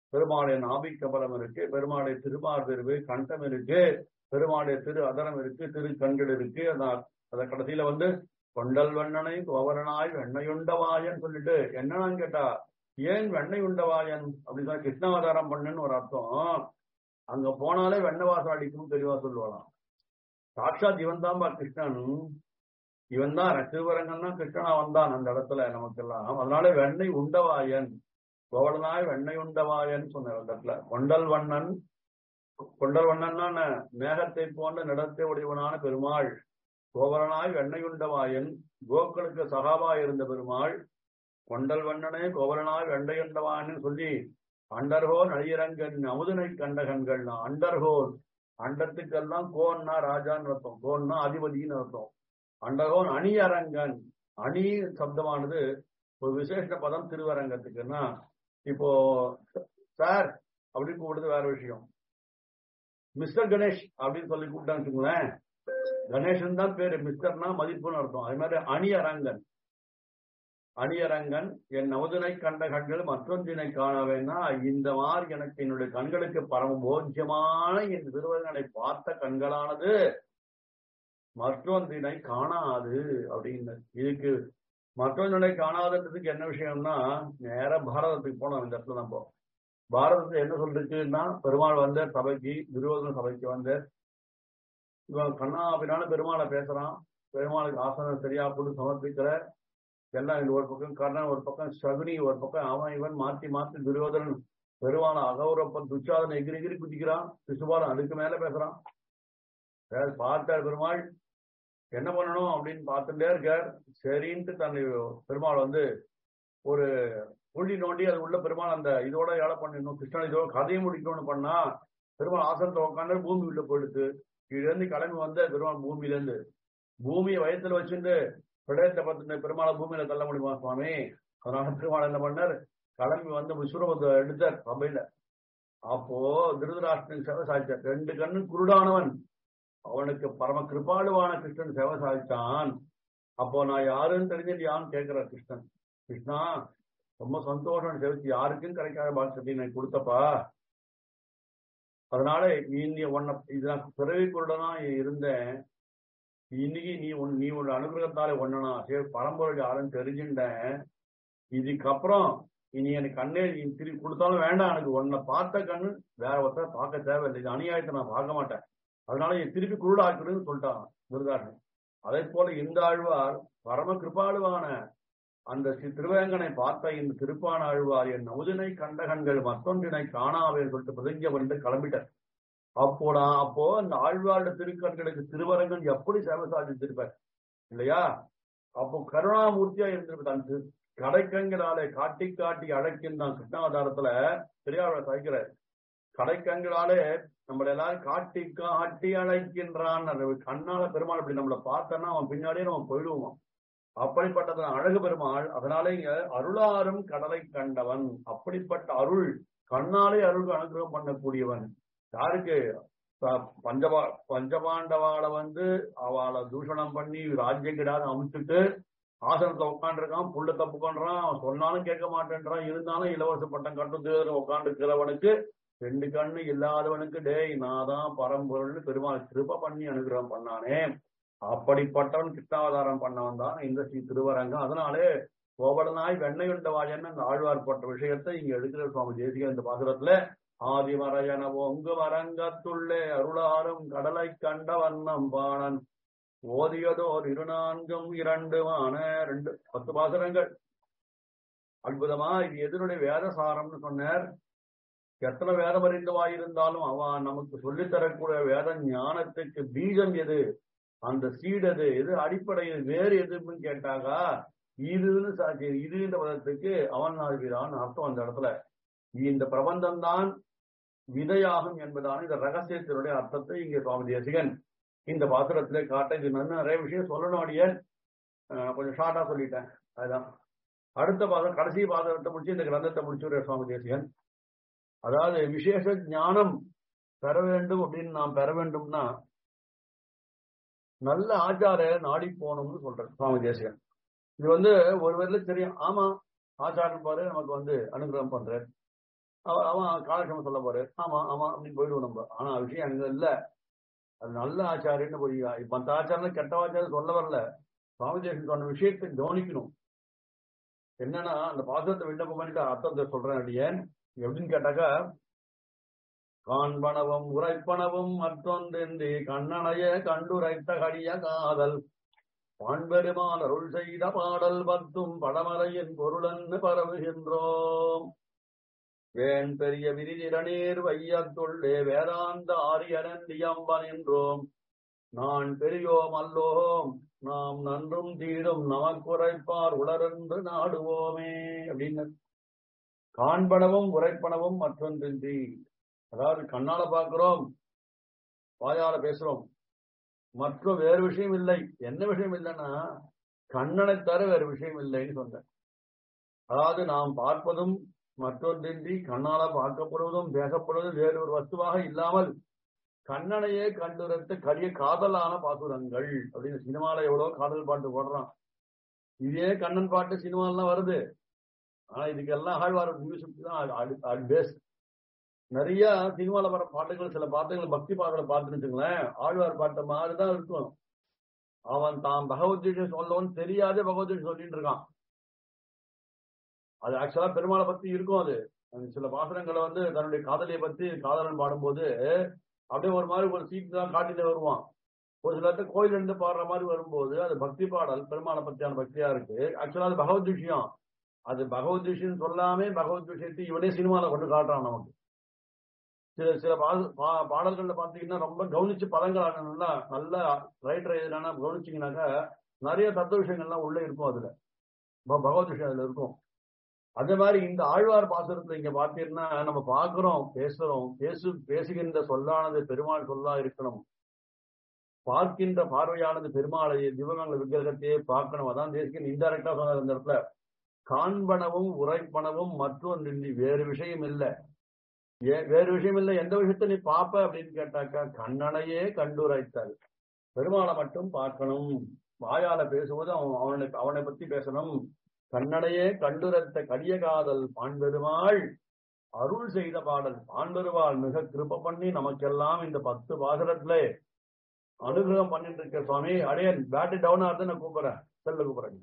பெருமாளுடைய நாபிக்கபலம் இருக்கு பெருமாளுடைய திருமார்பிரிவு கண்டம் இருக்கு பெருமாளுடைய திரு அதரம் இருக்கு திரு கண்கள் இருக்கு அதான் அத கடைசியில வந்து கொண்டல் வண்ணனை கோவரனாய் வெண்ணையுண்டவாயன் சொல்லிட்டு என்னன்னு கேட்டா ஏன் வெண்ணெய் உண்டவாயன் அப்படின்னு கிருஷ்ணாவதாரம் பண்ணுன்னு ஒரு அர்த்தம் அங்க போனாலே வெண்ணெய் வாசம் அடிக்கும் தெளிவா சொல்லுவாளாம் சாட்சாத் இவன் தான்பா கிருஷ்ணன் இவன் தான் திருவரங்கன் தான் கிருஷ்ணனா வந்தான் அந்த இடத்துல நமக்கெல்லாம் அதனால வெண்ணெய் உண்டவாயன் கோவலனாய் வெண்ணெய் உண்டவாயன் சொன்னார் அந்த இடத்துல கொண்டல் வண்ணன் கொண்டல் வண்ணன் மேகத்தை போன்ற நடத்தை உடையவனான பெருமாள் கோவலனாய் வெண்ணெய் உண்டவாயன் கோக்களுக்கு சகாபா இருந்த பெருமாள் கொண்டல் வண்ணனே கோவலனாய் வெண்டையுண்டவான்னு சொல்லி அண்டர்கோன் அழியரங்கன் அமுதனை கண்டகன்கள் அண்டர்கோன் அண்டத்துக்கெல்லாம் கோன்னா ராஜான்னு அர்த்தம் கோன்னா அதிபதினு அர்த்தம் அண்டகோன் அணியரங்கன் அணி சப்தமானது ஒரு விசேஷ பதம் திருவரங்கத்துக்குன்னா இப்போ சார் அப்படின்னு கூப்பிடுறது வேற விஷயம் மிஸ்டர் கணேஷ் அப்படின்னு சொல்லி கூப்பிட்டான்னு வச்சுங்களேன் கணேசன் தான் பேரு மிஸ்டர்னா மதிப்புன்னு அர்த்தம் அது மாதிரி அணியரங்கன் அணியரங்கன் என் நவதுனை கண்ட கண்கள் மற்றொன்றினை காணவேன்னா இந்த மாதிரி எனக்கு என்னுடைய கண்களுக்கு பரம போஜ்யமான என் திருவர்களை பார்த்த கண்களானது மற்றொன்றினை காணாது அப்படின்னு இதுக்கு மற்றொன்றினை காணாதுன்றதுக்கு என்ன விஷயம்னா நேர பாரதத்துக்கு போனோம் இந்த இடத்துல நம்ம பாரதத்துல என்ன சொல்றதுன்னா பெருமாள் வந்த சபைக்கு துரியோதன சபைக்கு வந்த இவன் கண்ணா அப்படின்னாலும் பெருமாளை பேசுறான் பெருமாளுக்கு ஆசனம் சரியா போட்டு சமர்ப்பிக்கிற எல்லாம் இது ஒரு பக்கம் கர்ணன் ஒரு பக்கம் சகுனி ஒரு பக்கம் அவன் இவன் மாத்தி மாத்தி துரியோதனன் பெருமாளை அகௌரப்பன் துச்சாதனை எகிரி எகிரி குதிக்கிறான் சிசுபாலன் அதுக்கு மேல பேசுறான் பார்த்தார் பெருமாள் என்ன பண்ணணும் அப்படின்னு பார்த்துட்டே இருக்கார் சரின்ட்டு தன்னை பெருமாள் வந்து ஒரு புள்ளி நோண்டி அது உள்ள பெருமாள் அந்த இதோட ஏழை பண்ணிடணும் கிருஷ்ணன் இதோட கதையை முடிக்கணும்னு பண்ணா பெருமாள் ஆசனத்தை உட்காந்து பூமி உள்ள போயிடுத்து இருந்து கிளம்பி வந்த பெருமாள் பூமியில இருந்து பூமியை வயத்துல வச்சுட்டு பிரளயத்தை பார்த்து பெருமாளை பூமியில தள்ள முடியுமா சுவாமி அதனால பெருமாள் என்ன பண்ணார் கிளம்பி வந்து விஸ்வரூபத்தை எடுத்தார் சபையில அப்போ திருதராஷ்டிரன் சேவை சாதிச்சார் ரெண்டு கண்ணு குருடானவன் அவனுக்கு பரம கிருபாளுவான கிருஷ்ணன் சேவை சாதிச்சான் அப்போ நான் யாருன்னு தெரிஞ்சுட்டு யான்னு கேட்கிறார் கிருஷ்ணன் கிருஷ்ணா ரொம்ப சந்தோஷம் சேவிச்சு யாருக்கும் கிடைக்காத பாக்கியத்தை எனக்கு கொடுத்தப்பா அதனால நீ உன்னை இதுதான் பிறவி குருடனா இருந்தேன் இன்னைக்கு நீ உன் நீ உன் அனுகிரகத்தாலே ஒண்ணனா சரி பரம்பரை யாருன்னு தெரிஞ்சுட்டேன் இதுக்கப்புறம் இனி எனக்கு கண்ணே நீ திருப்பி கொடுத்தாலும் வேண்டாம் எனக்கு உன்னை பார்த்த கண்ணு வேற ஒருத்தர் பார்க்க தேவையில்லை இது அநியாயத்தை நான் பார்க்க மாட்டேன் அதனால நீ திருப்பி குருடாக்குறதுன்னு சொல்லிட்டான் முருகாசன் அதே போல இந்த ஆழ்வார் பரம கிருபாளுவான அந்த திருவேங்கனை பார்த்த இந்த திருப்பான ஆழ்வார் என் நவுதினை கண்டகன்கள் மற்றொன்றினை காணாவேன்னு சொல்லிட்டு பிரதிஞ்ச பண்ணிட்டு கிளம்பிட்டார் அப்போடா அப்போ அந்த ஆழ்வாரோட திருக்கண்களுக்கு திருவரங்கன் எப்படி சேவை சாதித்திருப்பார் இல்லையா அப்போ கருணாமூர்த்தியா இருந்திருப்பார் கடைக்கங்களாலே காட்டி காட்டி அழைக்கின்றான் கிருஷ்ணாவதாரத்துல பெரியார் சாய்க்கிறார் கடைக்கங்களாலே நம்மள எல்லாரும் காட்டி காட்டி அழைக்கின்றான் கண்ணால பெருமாள் அப்படி நம்மளை பார்த்தோன்னா அவன் பின்னாடியே நம்ம போயிடுவோம் அப்படிப்பட்டது அழகு பெருமாள் அதனால இங்க அருளாரும் கடலை கண்டவன் அப்படிப்பட்ட அருள் கண்ணாலே அருள் அனுகிரகம் பண்ணக்கூடியவன் யாருக்கு பஞ்சபா பஞ்சபாண்டவாளை வந்து அவளை தூஷணம் பண்ணி ராஜ்யம் கிடாத அமுச்சுட்டு ஆசனத்தை உட்காந்துருக்கான் புள்ள தப்பு பண்றான் அவன் சொன்னாலும் கேட்க மாட்டேன்றான் இருந்தாலும் இலவச பட்டம் கட்டு உட்காந்து இருக்கிறவனுக்கு ரெண்டு கண்ணு இல்லாதவனுக்கு டேய் நான் தான் பரம்பொருள்னு பெருமாள் கிருப பண்ணி அனுகிரகம் பண்ணானே அப்படிப்பட்டவன் கிருஷ்ணாவதாரம் பண்ணவன் தான் இந்த ஸ்ரீ திருவரங்கம் அதனாலே கோவலனாய் வெண்ணெய் உண்டவாயன்னு அந்த ஆழ்வார் போட்ட விஷயத்தை இங்க எடுக்கிற சுவாமி தேசிக இந்த பாசுரத்துல ஆதிமரையன ஒங்கு மரங்கத்துள்ளே அருளாரும் கடலை கண்ட வண்ணம் பாணன் ஓதியதோர் இருநான்கும் இரண்டுமான ரெண்டு பத்து பாசுரங்கள் அற்புதமா இது எதனுடைய வேதசாரம்னு சொன்னார் எத்தனை வேதம் அறிந்தவாயிருந்தாலும் அவன் நமக்கு சொல்லித்தரக்கூடிய வேத ஞானத்துக்கு பீஜம் எது அந்த சீடு எது எது அடிப்படை வேறு எதுன்னு கேட்டாக்கா இதுன்னு சாட்சி இதுன்ற பதத்துக்கு அவன் ஆழ்கிறான் அர்த்தம் அந்த இடத்துல இந்த பிரபந்தம் தான் விதையாகும் என்பதான இந்த ரகசியத்தினுடைய அர்த்தத்தை இங்கே சுவாமி தேசிகன் இந்த பாசுரத்திலே காட்ட இது நிறைய விஷயம் சொல்லணும் அடியேன் கொஞ்சம் ஷார்ட்டா சொல்லிட்டேன் அதுதான் அடுத்த பாதம் கடைசி பாதத்தை முடிச்சு இந்த கிரந்தத்தை முடிச்சுடுற சுவாமி தேசிகன் அதாவது விசேஷ ஞானம் பெற வேண்டும் அப்படின்னு நாம் பெற வேண்டும்னா நல்ல ஆச்சார நாடி போகணும்னு சொல்றேன் சுவாமி தேசிகன் இது வந்து ஒரு வரையில தெரியும் ஆமா ஆச்சாரம் பாரு நமக்கு வந்து அனுகிரகம் பண்றார் அவ- அவன் காலட்சேபம் சொல்ல போறாரு ஆமா ஆமா அப்படின்னு போயிடுவோம் நம்ம ஆனா விஷயம் அங்க இல்ல அது நல்ல ஆச்சாரியன்னு போய் மத்த ஆச்சாரம் கெட்ட ஆச்சாரம் சொல்ல வரல சுவாமி தேசன் சொன்ன விஷயத்தை கவனிக்கணும் என்னன்னா அந்த பாசத்தை விண்ணப்பம் பண்ணிட்டு அர்த்தத்தை சொல்றேன் அடியேன் எப்படின்னு கேட்டாக்கா காண்பனவும் உரைப்பனவும் மற்றொன்றென்று கண்ணனைய கண்டுரைத்த கடிய காதல் பாண்பெருமான் அருள் செய்த பாடல் பத்தும் படமலையின் பொருளன்னு பரவுகின்றோம் வேன் பெரிய விரிதிரநீர் வையத்துள்ளே வேதாந்த ஆரியனந்தியம்பன் என்றோம் நான் பெரியோம் அல்லோம் நாம் நன்றும் தீடும் நமக்குரைப்பார் உளரென்று நாடுவோமே அப்படின்னு காண்பனவும் உரைப்பனவும் மற்றொன்றின்றி அதாவது கண்ணால பார்க்கிறோம் வாயால பேசுறோம் மற்றும் வேறு விஷயம் இல்லை என்ன விஷயம் இல்லைன்னா கண்ணனை தவிர வேறு விஷயம் இல்லைன்னு சொன்னேன் அதாவது நாம் பார்ப்பதும் மற்றொன்றின்றி கண்ணால பார்க்கப்படுவதும் பேசப்படுவதும் வேறு ஒரு வஸ்துவாக இல்லாமல் கண்ணனையே கண்டுரத்த கரிய காதலான பாசுரங்கள் அப்படின்னு சினிமால எவ்வளவு காதல் பாட்டு போடுறான் இதே கண்ணன் பாட்டு சினிமாலாம் வருது ஆனா இதுக்கெல்லாம் ஆழ்வார் மியூசிக் தான் பேஸ் நிறைய சினிமால வர பாட்டுகள் சில பாட்டுகள் பக்தி பாடலை பார்த்துன்னு வச்சுங்களேன் ஆழ்வார் பாட்டு மாதிரிதான் இருக்கும் அவன் தான் பகவத்கீதை சொல்லணும்னு தெரியாத பகவத்கீதை சொல்லிட்டு இருக்கான் அது ஆக்சுவலா பெருமாளை பத்தி இருக்கும் அது அந்த சில பாசனங்களை வந்து தன்னுடைய காதலியை பத்தி காதலன் பாடும்போது அப்படியே ஒரு மாதிரி ஒரு சீட் தான் காட்டிட்டு வருவான் ஒரு சில இடத்துல கோயில் இருந்து பாடுற மாதிரி வரும்போது அது பக்தி பாடல் பெருமாளை பத்தியான பக்தியா இருக்கு ஆக்சுவலா அது பகவத் விஷயம் அது பகவத் விஷயம் சொல்லாமே பகவத் விஷயத்தை இவனே சினிமால கொண்டு காட்டுறான் நமக்கு சில சில பா- பா- பாடல்கள்ல பாத்தீங்கன்னா ரொம்ப கவனிச்சு பதங்கள் நல்லா நல்ல ரைட்டர் எதுனா கவனிச்சீங்கன்னாக்கா நிறைய தத்துவ விஷயங்கள்லாம் உள்ள இருக்கும் அதுல ப- பகவத் விஷயம் அதுல இருக்கும் அதே மாதிரி இந்த ஆழ்வார் பாசுரத்துல இங்க பாத்தீங்கன்னா நம்ம பாக்குறோம் பேசுறோம் பேசு பேசுகின்ற சொல்லானது பெருமாள் சொல்லா இருக்கணும் பார்க்கின்ற பார்வையானது பெருமாளை திவகங்கள விக்கிரகத்தையே பார்க்கணும் அதான் தேசிகன் இன்டைரக்டா சொன்னார் இந்த இடத்துல காண்பனவும் உரைப்பனவும் மற்றொன்றின்றி வேறு விஷயம் இல்லை ஏ- வேறு விஷயம் இல்லை எந்த விஷயத்த நீ பாப்ப அப்படின்னு கேட்டாக்கா கண்ணனையே கண்டுரைத்தல் பெருமாளை மட்டும் பார்க்கணும் வாயால பேசுவது அவன் அவனுக்கு அவனை பத்தி பேசணும் கண்ணனையே கண்டுரைத்த கடிய காதல் பாண்பெருமாள் அருள் செய்த பாடல் பாண்பெருமாள் மிக கிருப பண்ணி நமக்கெல்லாம் இந்த பத்து பாசரத்திலே அனுகிரகம் பண்ணிட்டு இருக்க சுவாமி அடையன் பேட்டரி டவுன் ஆகுது நான் கூப்பிடுறேன் செல்ல கூப்பிடுறேன்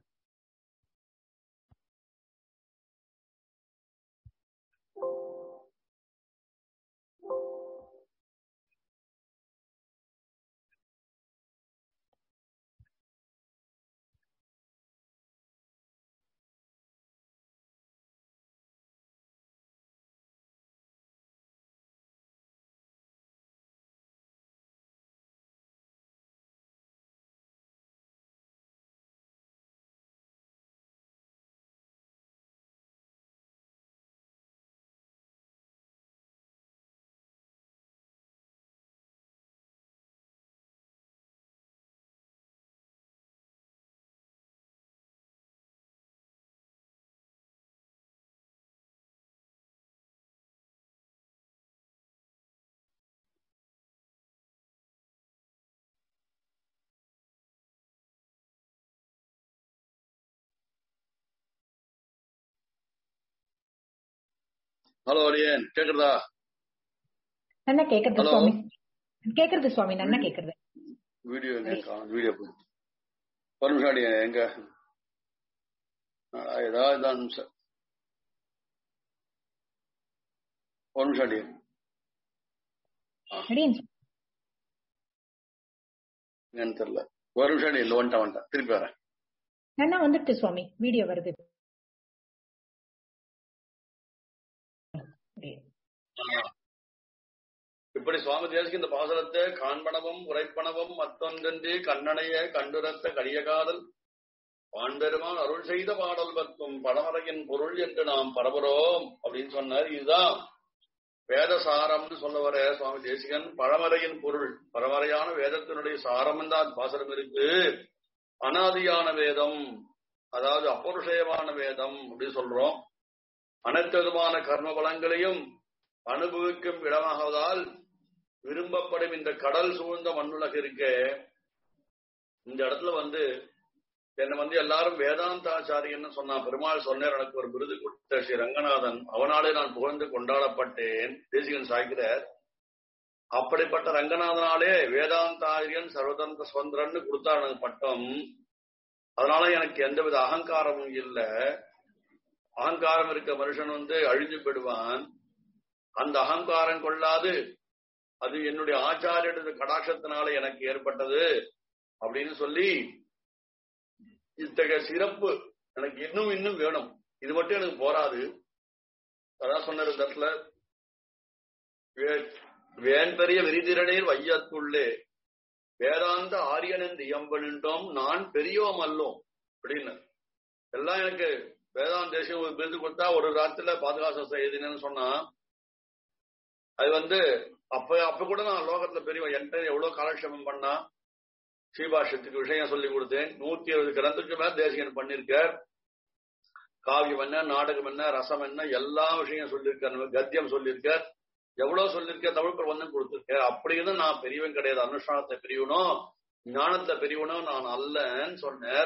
ஹலோ அடியன் கேக்குறதா நன்னா கேக்குறது Hello. சுவாமி கேக்குறது சுவாமி நன்னா கேக்குறது வீடியோ எங்க காணும் வீடியோ போய் ஒரு நிமிஷம் அடியன் எங்க ஆ, ஏதாவது தான் நிமிஷம் ஒரு நிமிஷம் அடியன் அடியேன் என்னன்னு தெரியல ஒரு நிமிஷம் அடியன் இல்லை வந்துட்டேன் வந்துட்டேன் திருப்பி வரேன் நன்னா வந்துட்டு சுவாமி வீடியோ வருது அடியேன். இப்படி சுவாமி தேசிக்கு இந்த பாசனத்தை காண்பனவும் உரைப்பனவும் மத்தொன்றென்றி கண்ணனைய கண்டுரத்த கடியகாதல் பாண்டெருமான் அருள் செய்த பாடல் பத்தும் படமறையின் பொருள் என்று நாம் பரபுறோம் அப்படின்னு சொன்னார் இதுதான் வேதசாரம்னு சொல்ல வர சுவாமி தேசிகன் பழமறையின் பொருள் பரமறையான வேதத்தினுடைய சாரம் தான் பாசனம் இருக்கு அனாதியான வேதம் அதாவது அபருஷயமான வேதம் அப்படின்னு சொல்றோம் அனைத்து விதமான கர்ம பலங்களையும் அனுபவிக்கும் இடமாகவதால் விரும்பப்படும் இந்த கடல் சூழ்ந்த மண்ணுலக இருக்க இந்த இடத்துல வந்து என்னை வந்து எல்லாரும் வேதாந்தாச்சாரியன்னு சொன்னா பெருமாள் சொன்னார் எனக்கு ஒரு விருது கொடுத்த ஸ்ரீ ரங்கநாதன் அவனாலே நான் புகழ்ந்து கொண்டாடப்பட்டேன் தேசிகன் சாய்க்கிறார் அப்படிப்பட்ட ரங்கநாதனாலே வேதாந்தாரியன் சர்வதந்திர சுதந்திரன்னு கொடுத்தார் எனக்கு பட்டம் அதனால எனக்கு எந்தவித அகங்காரமும் இல்லை அகங்காரம் இருக்க மனுஷன் வந்து அழிஞ்சு போயிடுவான் அந்த அகங்காரம் கொள்ளாது அது என்னுடைய ஆச்சாரிய கடாட்சத்தினால எனக்கு ஏற்பட்டது அப்படின்னு சொல்லி இத்தகைய சிறப்பு எனக்கு இன்னும் இன்னும் வேணும் இது மட்டும் எனக்கு போராது அதான் சொன்ன இந்த இடத்துல வேன் பெரிய விரிதிரனீர் வையத்துள்ளே வேதாந்த ஆரியனன் இயம்பனின்றோம் நான் பெரியோம் அல்லோம் அப்படின்னு எல்லாம் எனக்கு வேதாந்த தேசியம் ஒரு விருது கொடுத்தா ஒரு ராத்திரில பாதுகாசம் எழுதினேன்னு சொன்னா அது வந்து அப்ப அப்ப கூட நான் லோகத்துல பெரிய என்கிட்ட எவ்வளவு காலக்ஷேபம் பண்ணா ஸ்ரீபாஷ்யத்துக்கு விஷயம் சொல்லி கொடுத்தேன் நூத்தி இருபது கிரந்தத்துக்கு மேல தேசிகன் பண்ணிருக்கார் காவியம் என்ன நாடகம் என்ன ரசம் என்ன எல்லா விஷயம் சொல்லியிருக்கார் கத்தியம் சொல்லியிருக்கார் எவ்வளவு சொல்லியிருக்க தமிழ் பிரபந்தம் கொடுத்திருக்கார் அப்படின்னு நான் பெரியவன் கிடையாது அனுஷ்டானத்தை பிரிவனும் ஞானத்தை பிரிவனும் நான் அல்லன்னு சொன்னார்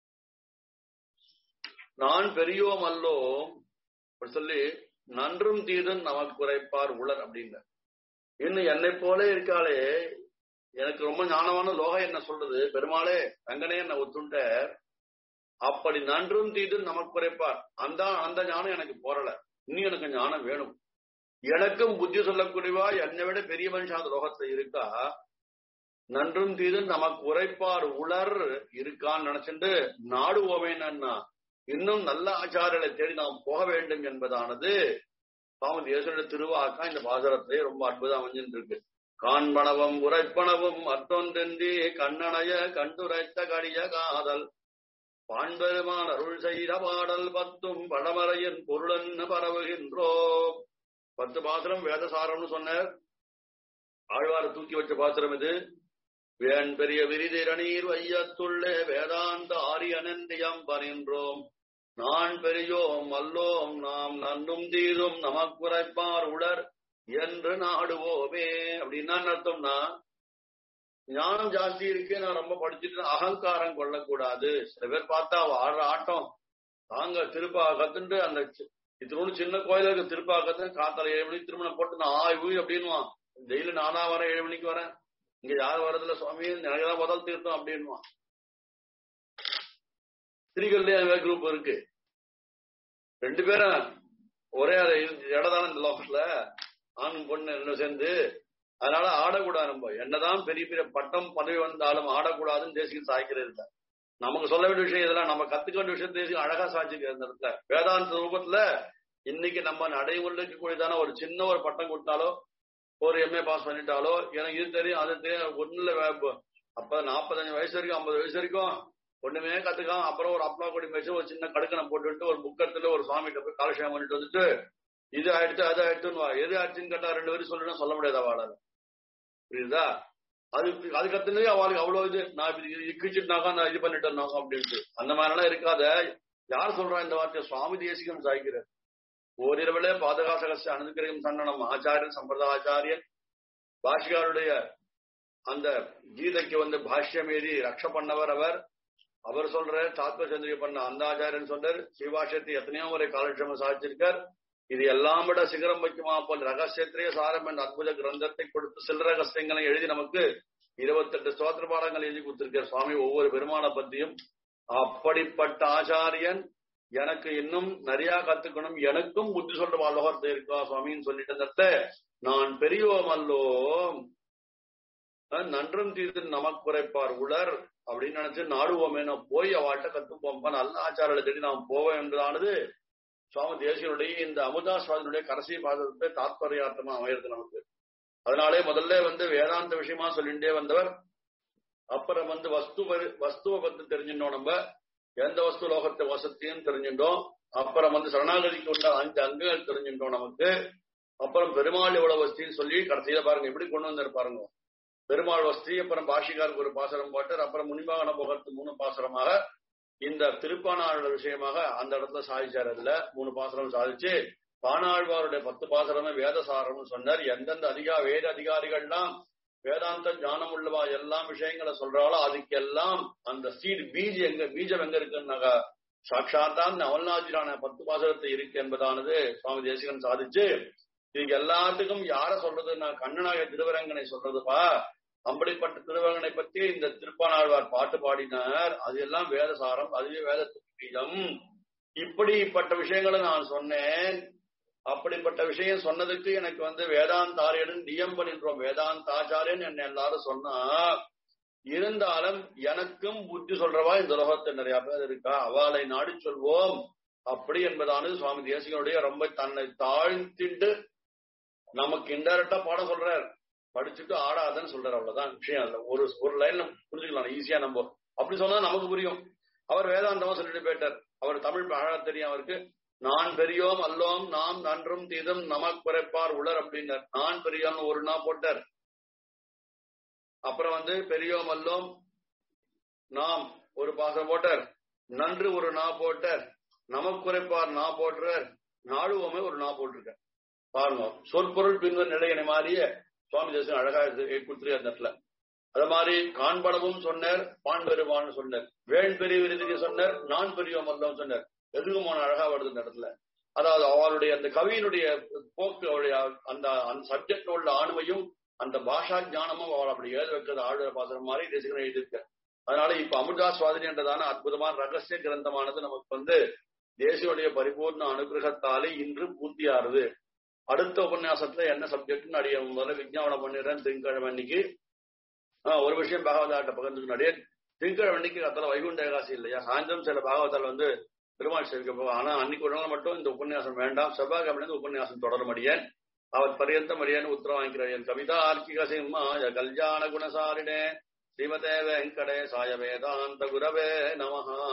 நான் பெரியோம் அல்லோம் சொல்லி நன்றும் தீதும் நமக்கு குறைப்பார் உலர் அப்படின்னு இன்னும் என்னை போல இருக்காளே எனக்கு ரொம்ப ஞானமான லோகம் என்ன சொல்றது பெருமாளே ரங்கனே என்ன ஒத்துண்டார் அப்படி நன்றும் தீதும் நமக்கு குறைப்பார் அந்த அந்த ஞானம் எனக்கு போறல இன்னும் எனக்கு ஞானம் வேணும் எனக்கும் புத்தி சொல்லக்கூடியவா என்னை விட பெரிய மனுஷன் அந்த லோகத்துல இருக்கா நன்றும் தீதும் நமக்கு உரைப்பார் உலர் இருக்கான்னு நினைச்சுட்டு நாடுவோமேனா இன்னும் நல்ல ஆச்சாரங்களை தேடி நாம் போக வேண்டும் என்பதானது சுவாமி தேசனுடைய திருவாக்கா இந்த பாசரத்தை ரொம்ப அற்புதம் அமைஞ்சிட்டு இருக்கு காண்பனவும் உரைப்பனவும் அத்தொன்றென்றி கண்ணனைய கண்டுரைத்த கடிய காதல் பாண்பெருமான் அருள் செய்த பாடல் பத்தும் பழமறையின் பொருளன்னு பரவுகின்றோம் பத்து பாத்திரம் வேதசாரம்னு சொன்னார் ஆழ்வார தூக்கி வச்ச பாத்திரம் இது வேன் பெரிய விரிதிரநீர் வையத்துள்ளே வேதாந்த ஆரியனந்தியம் பரின்றோம் நான் பெரியோம் அல்லோம் நாம் நன்னும் தீதும் நமக்குரைப்பார் உடர் என்று நாடுவோமே அப்படின்னா அர்த்தம்னா ஞானம் ஜாஸ்தி இருக்கு நான் ரொம்ப படிச்சுட்டு அகங்காரம் கொள்ளக்கூடாது சில பேர் பார்த்தா ஆடுற ஆட்டம் தாங்க திருப்பா கத்துட்டு அந்த இத்தனோடு சின்ன கோயிலுக்கு திருப்பா கத்து காத்தால ஏழு மணிக்கு திருமணம் போட்டு நான் ஆய்வு அப்படின்வான் டெய்லி நானா வரேன் ஏழு மணிக்கு வரேன் இங்க யார் வரதுல சுவாமி எனக்குதான் முதல் தீர்த்தம் அப்படின்வான் ஸ்திரீகள்லயே குரூப் இருக்கு ரெண்டு பேரும் ஒரே இடதான இந்த லோகத்துல ஆணும் பொண்ணு ரெண்டும் சேர்ந்து அதனால ஆடக்கூடாது நம்ம என்னதான் பெரிய பெரிய பட்டம் பதவி வந்தாலும் ஆடக்கூடாதுன்னு தேசிக்கு சாய்க்கிறது நமக்கு சொல்ல வேண்டிய விஷயம் இதெல்லாம் நம்ம கத்துக்க வேண்டிய விஷயம் தேசிக்கு அழகா சாய்ச்சிக்க இந்த இடத்துல வேதாந்த ரூபத்துல இன்னைக்கு நம்ம நடைமுறைக்கு கூடியதான ஒரு சின்ன ஒரு பட்டம் கொடுத்தாலோ ஒரு எம்ஏ பாஸ் பண்ணிட்டாலோ எனக்கு இது தெரியும் அது தெரியும் ஒண்ணுல அப்ப நாற்பத்தஞ்சு வயசு வரைக்கும் ஐம்பது வயசு வரைக்கும் ஒண்ணுமே கத்துக்காம அப்புறம் ஒரு அப்பா கொடி வச்சு ஒரு சின்ன கடுக்கனை போட்டுட்டு ஒரு புக்கத்துல ஒரு சுவாமிகிட்ட போய் காலட்சேபம் பண்ணிட்டு வந்துட்டு இது ஆயிடுச்சு அது ஆயிடுச்சுன்னு எது ஆயிடுச்சுன்னு கேட்டா ரெண்டு பேரும் சொல்லணும் சொல்ல முடியாது அவளால புரியுதா அது அது கத்துனது அவளுக்கு அவ்வளவு இது நான் இப்படி இக்கிச்சுட்டாக்கா நான் இது பண்ணிட்டேன்னாக்கா அப்படின்ட்டு அந்த மாதிரிலாம் இருக்காத யார் சொல்றா இந்த வார்த்தையை சுவாமி தேசிகம் சாய்க்கிறார் ஓரிரவிலே பாதகாசகச அனுகிரகம் சன்னனம் ஆச்சாரியன் சம்பிரதாச்சாரியன் பாஷிகாருடைய அந்த கீதைக்கு வந்து பாஷ்யம் எழுதி ரக்ஷ பண்ணவர் அவர் அவர் சொல்ற தாத்வ சந்திரிகை பண்ண அந்த ஆச்சாரியன் சொல்றார் சிவாஷத்தை எத்தனையோ முறை காலட்சேபம் சாதிச்சிருக்கார் இது எல்லாம் விட சிகரம் வைக்குமா போல் ரகசியத்திலே சாரம் என்ற அற்புத கிரந்தத்தை கொடுத்து சில ரகசியங்களை எழுதி நமக்கு இருபத்தெட்டு ஸ்தோத்திர பாடங்கள் எழுதி கொடுத்திருக்கார் சுவாமி ஒவ்வொரு பெருமான பத்தியும் அப்படிப்பட்ட ஆச்சாரியன் எனக்கு இன்னும் நிறைய கத்துக்கணும் எனக்கும் புத்தி சொல்ற வாழ்வகத்தை இருக்கா சுவாமின்னு சொல்லிட்டு நான் பெரியோம் அல்லோ நன்றும் தீர்த்து நமக்கு குறைப்பார் உலர் அப்படின்னு நினைச்சு நாடுவோமே நான் போய் அவள்கிட்ட கத்துப்போம் நல்ல ஆச்சாரத்தை தேடி நாம் போவோம் என்பதானது சுவாமி தேசியனுடைய இந்த அமுதாஸ்வாதனுடைய கடைசி பாதத்தை தாத்பரியார்த்தமா அமையிறது நமக்கு அதனாலே முதல்ல வந்து வேதாந்த விஷயமா சொல்லிட்டே வந்தவர் அப்புறம் வந்து வஸ்து வஸ்துவை பத்தி தெரிஞ்சிட்டோம் நம்ம எந்த வஸ்து லோகத்தை வசத்தையும் தெரிஞ்சிட்டோம் அப்புறம் வந்து சரணாகதிக்கு உள்ள அஞ்சு அங்கங்கள் தெரிஞ்சிட்டோம் நமக்கு அப்புறம் பெருமாள் எவ்வளவு வஸ்தின்னு சொல்லி கடைசியில பாருங்க எப்படி கொண்டு வந்தார் பாருங்க பெருமாள் வஸ்தி அப்புறம் பாஷிகாருக்கு ஒரு பாசரம் போட்டார் அப்புறம் முனிவாகன போகிறது மூணு பாசரமாக இந்த திருப்பானாளோட விஷயமாக அந்த இடத்துல சாதிச்சார் அதுல மூணு பாசரம் சாதிச்சு பானாழ்வாருடைய பத்து பாசரமே வேதசாரம்னு சொன்னார் எந்தெந்த அதிகா வேத அதிகாரிகள்லாம் வேதாந்த ஞானம் உள்ளவா எல்லாம் விஷயங்களை சொல்றாளோ அதுக்கெல்லாம் அந்த சீடு பீஜ் எங்க பீஜம் எங்க இருக்குன்னாக்கா சாட்சாத்தான் அமல்நாஜிரான பத்து பாசகத்தை இருக்கு என்பதானது சுவாமி தேசிகன் சாதிச்சு இதுக்கு எல்லாத்துக்கும் யார சொல்றதுன்னா கண்ணனாக திருவரங்கனை சொல்றதுப்பா அப்படிப்பட்ட திருவரங்கனை பத்தி இந்த திருப்பானாழ்வார் பாட்டு பாடினார் அது எல்லாம் வேதசாரம் அதுவே வேத பீடம் இப்படிப்பட்ட விஷயங்களை நான் சொன்னேன் அப்படிப்பட்ட விஷயம் சொன்னதுக்கு எனக்கு வந்து வேதாந்தாரியன் டிஎம் பண்ணின்றோம் வேதாந்தாச்சாரியன் என்ன எல்லாரும் சொன்னா இருந்தாலும் எனக்கும் புத்தி சொல்றவா இந்த உலகத்தில் நிறைய பேர் இருக்கா அவளை நாடி சொல்வோம் அப்படி என்பதானது சுவாமி தேசிகனுடைய ரொம்ப தன்னை தாழ்த்திட்டு நமக்கு இன்டைரக்டா பாடம் சொல்றார் படிச்சுட்டு ஆடாதன்னு சொல்றாரு அவ்வளவுதான் விஷயம் இல்ல ஒரு ஒரு லைன்ல புரிஞ்சுக்கலாம் ஈஸியா நம்ம அப்படி சொன்னா நமக்கு புரியும் அவர் வேதாந்தமா சொல்லிட்டு போயிட்டார் அவர் தமிழ் அழகா தெரியும் அவருக்கு நான் பெரியோம் அல்லோம் நாம் நன்றும் தீதும் நமக்கு குறைப்பார் உளர் அப்படின்னார் நான் பெரியோம் ஒரு நா போட்டார் அப்புறம் வந்து பெரியோம் அல்லோம் நாம் ஒரு பாசம் போட்டார் நன்று ஒரு நா போட்டார் நமக்கு குறைப்பார் நா போட்டுறார் நாடுவோமே ஒரு நா போட்டிருக்க பாருங்க சொற்பொருள் பின்வர் நிலையனை மாதிரியே சுவாமி தேசம் அழகா கொடுத்துரு அந்த இடத்துல அது மாதிரி காண்பனவும் சொன்னார் பான் பெருமான்னு சொன்னார் வேண் பெரிய விருதுக்கு சொன்னார் நான் பெரியோம் அல்லோம் சொன்னார் எதுக்குமான அழகா வருது இந்த இடத்துல அதாவது அவளுடைய அந்த கவியினுடைய போக்கு அவளுடைய அந்த அந்த சப்ஜெக்ட் உள்ள ஆணுமையும் அந்த பாஷா ஞானமும் அவள் அப்படி எழுத வைக்கிறது ஆளுநர பாசனம் மாதிரி தேசிகனை எழுதியிருக்க அதனால இப்ப அமிர்தா சுவாதினி என்றதான அற்புதமான ரகசிய கிரந்தமானது நமக்கு வந்து தேசியுடைய பரிபூர்ண அனுகிரகத்தாலே இன்று பூர்த்தியாருது அடுத்த உபன்யாசத்துல என்ன சப்ஜெக்ட்னு அடைய முதல்ல விஞ்ஞாபனம் பண்ணிடுறேன் திங்கக்கிழமை அன்னைக்கு ஒரு விஷயம் பாகவதாட்ட பகிர்ந்துக்கு நடிகர் திங்கக்கிழமை அன்னைக்கு அத்தனை வைகுண்ட ஏகாசி இல்லையா சாயந்தரம் சில பாகவதால் வந்து பெருமாள் சேர்க்க போக ஆனா அன்னைக்கு ஒரு நாள் மட்டும் இந்த உபன்யாசம் வேண்டாம் செவ்வாய்க்கிழமை உபன்யாசம் தொடர முடியேன் அவர் பரியந்த மடியன் உத்தரவு வாங்கிக்கிறார் என் கவிதா ஆர்க்கிக சிம்மா கல்யாண குணசாரிடே ஸ்ரீமதே வெங்கடேசாய வேதாந்த குரவே நமஹா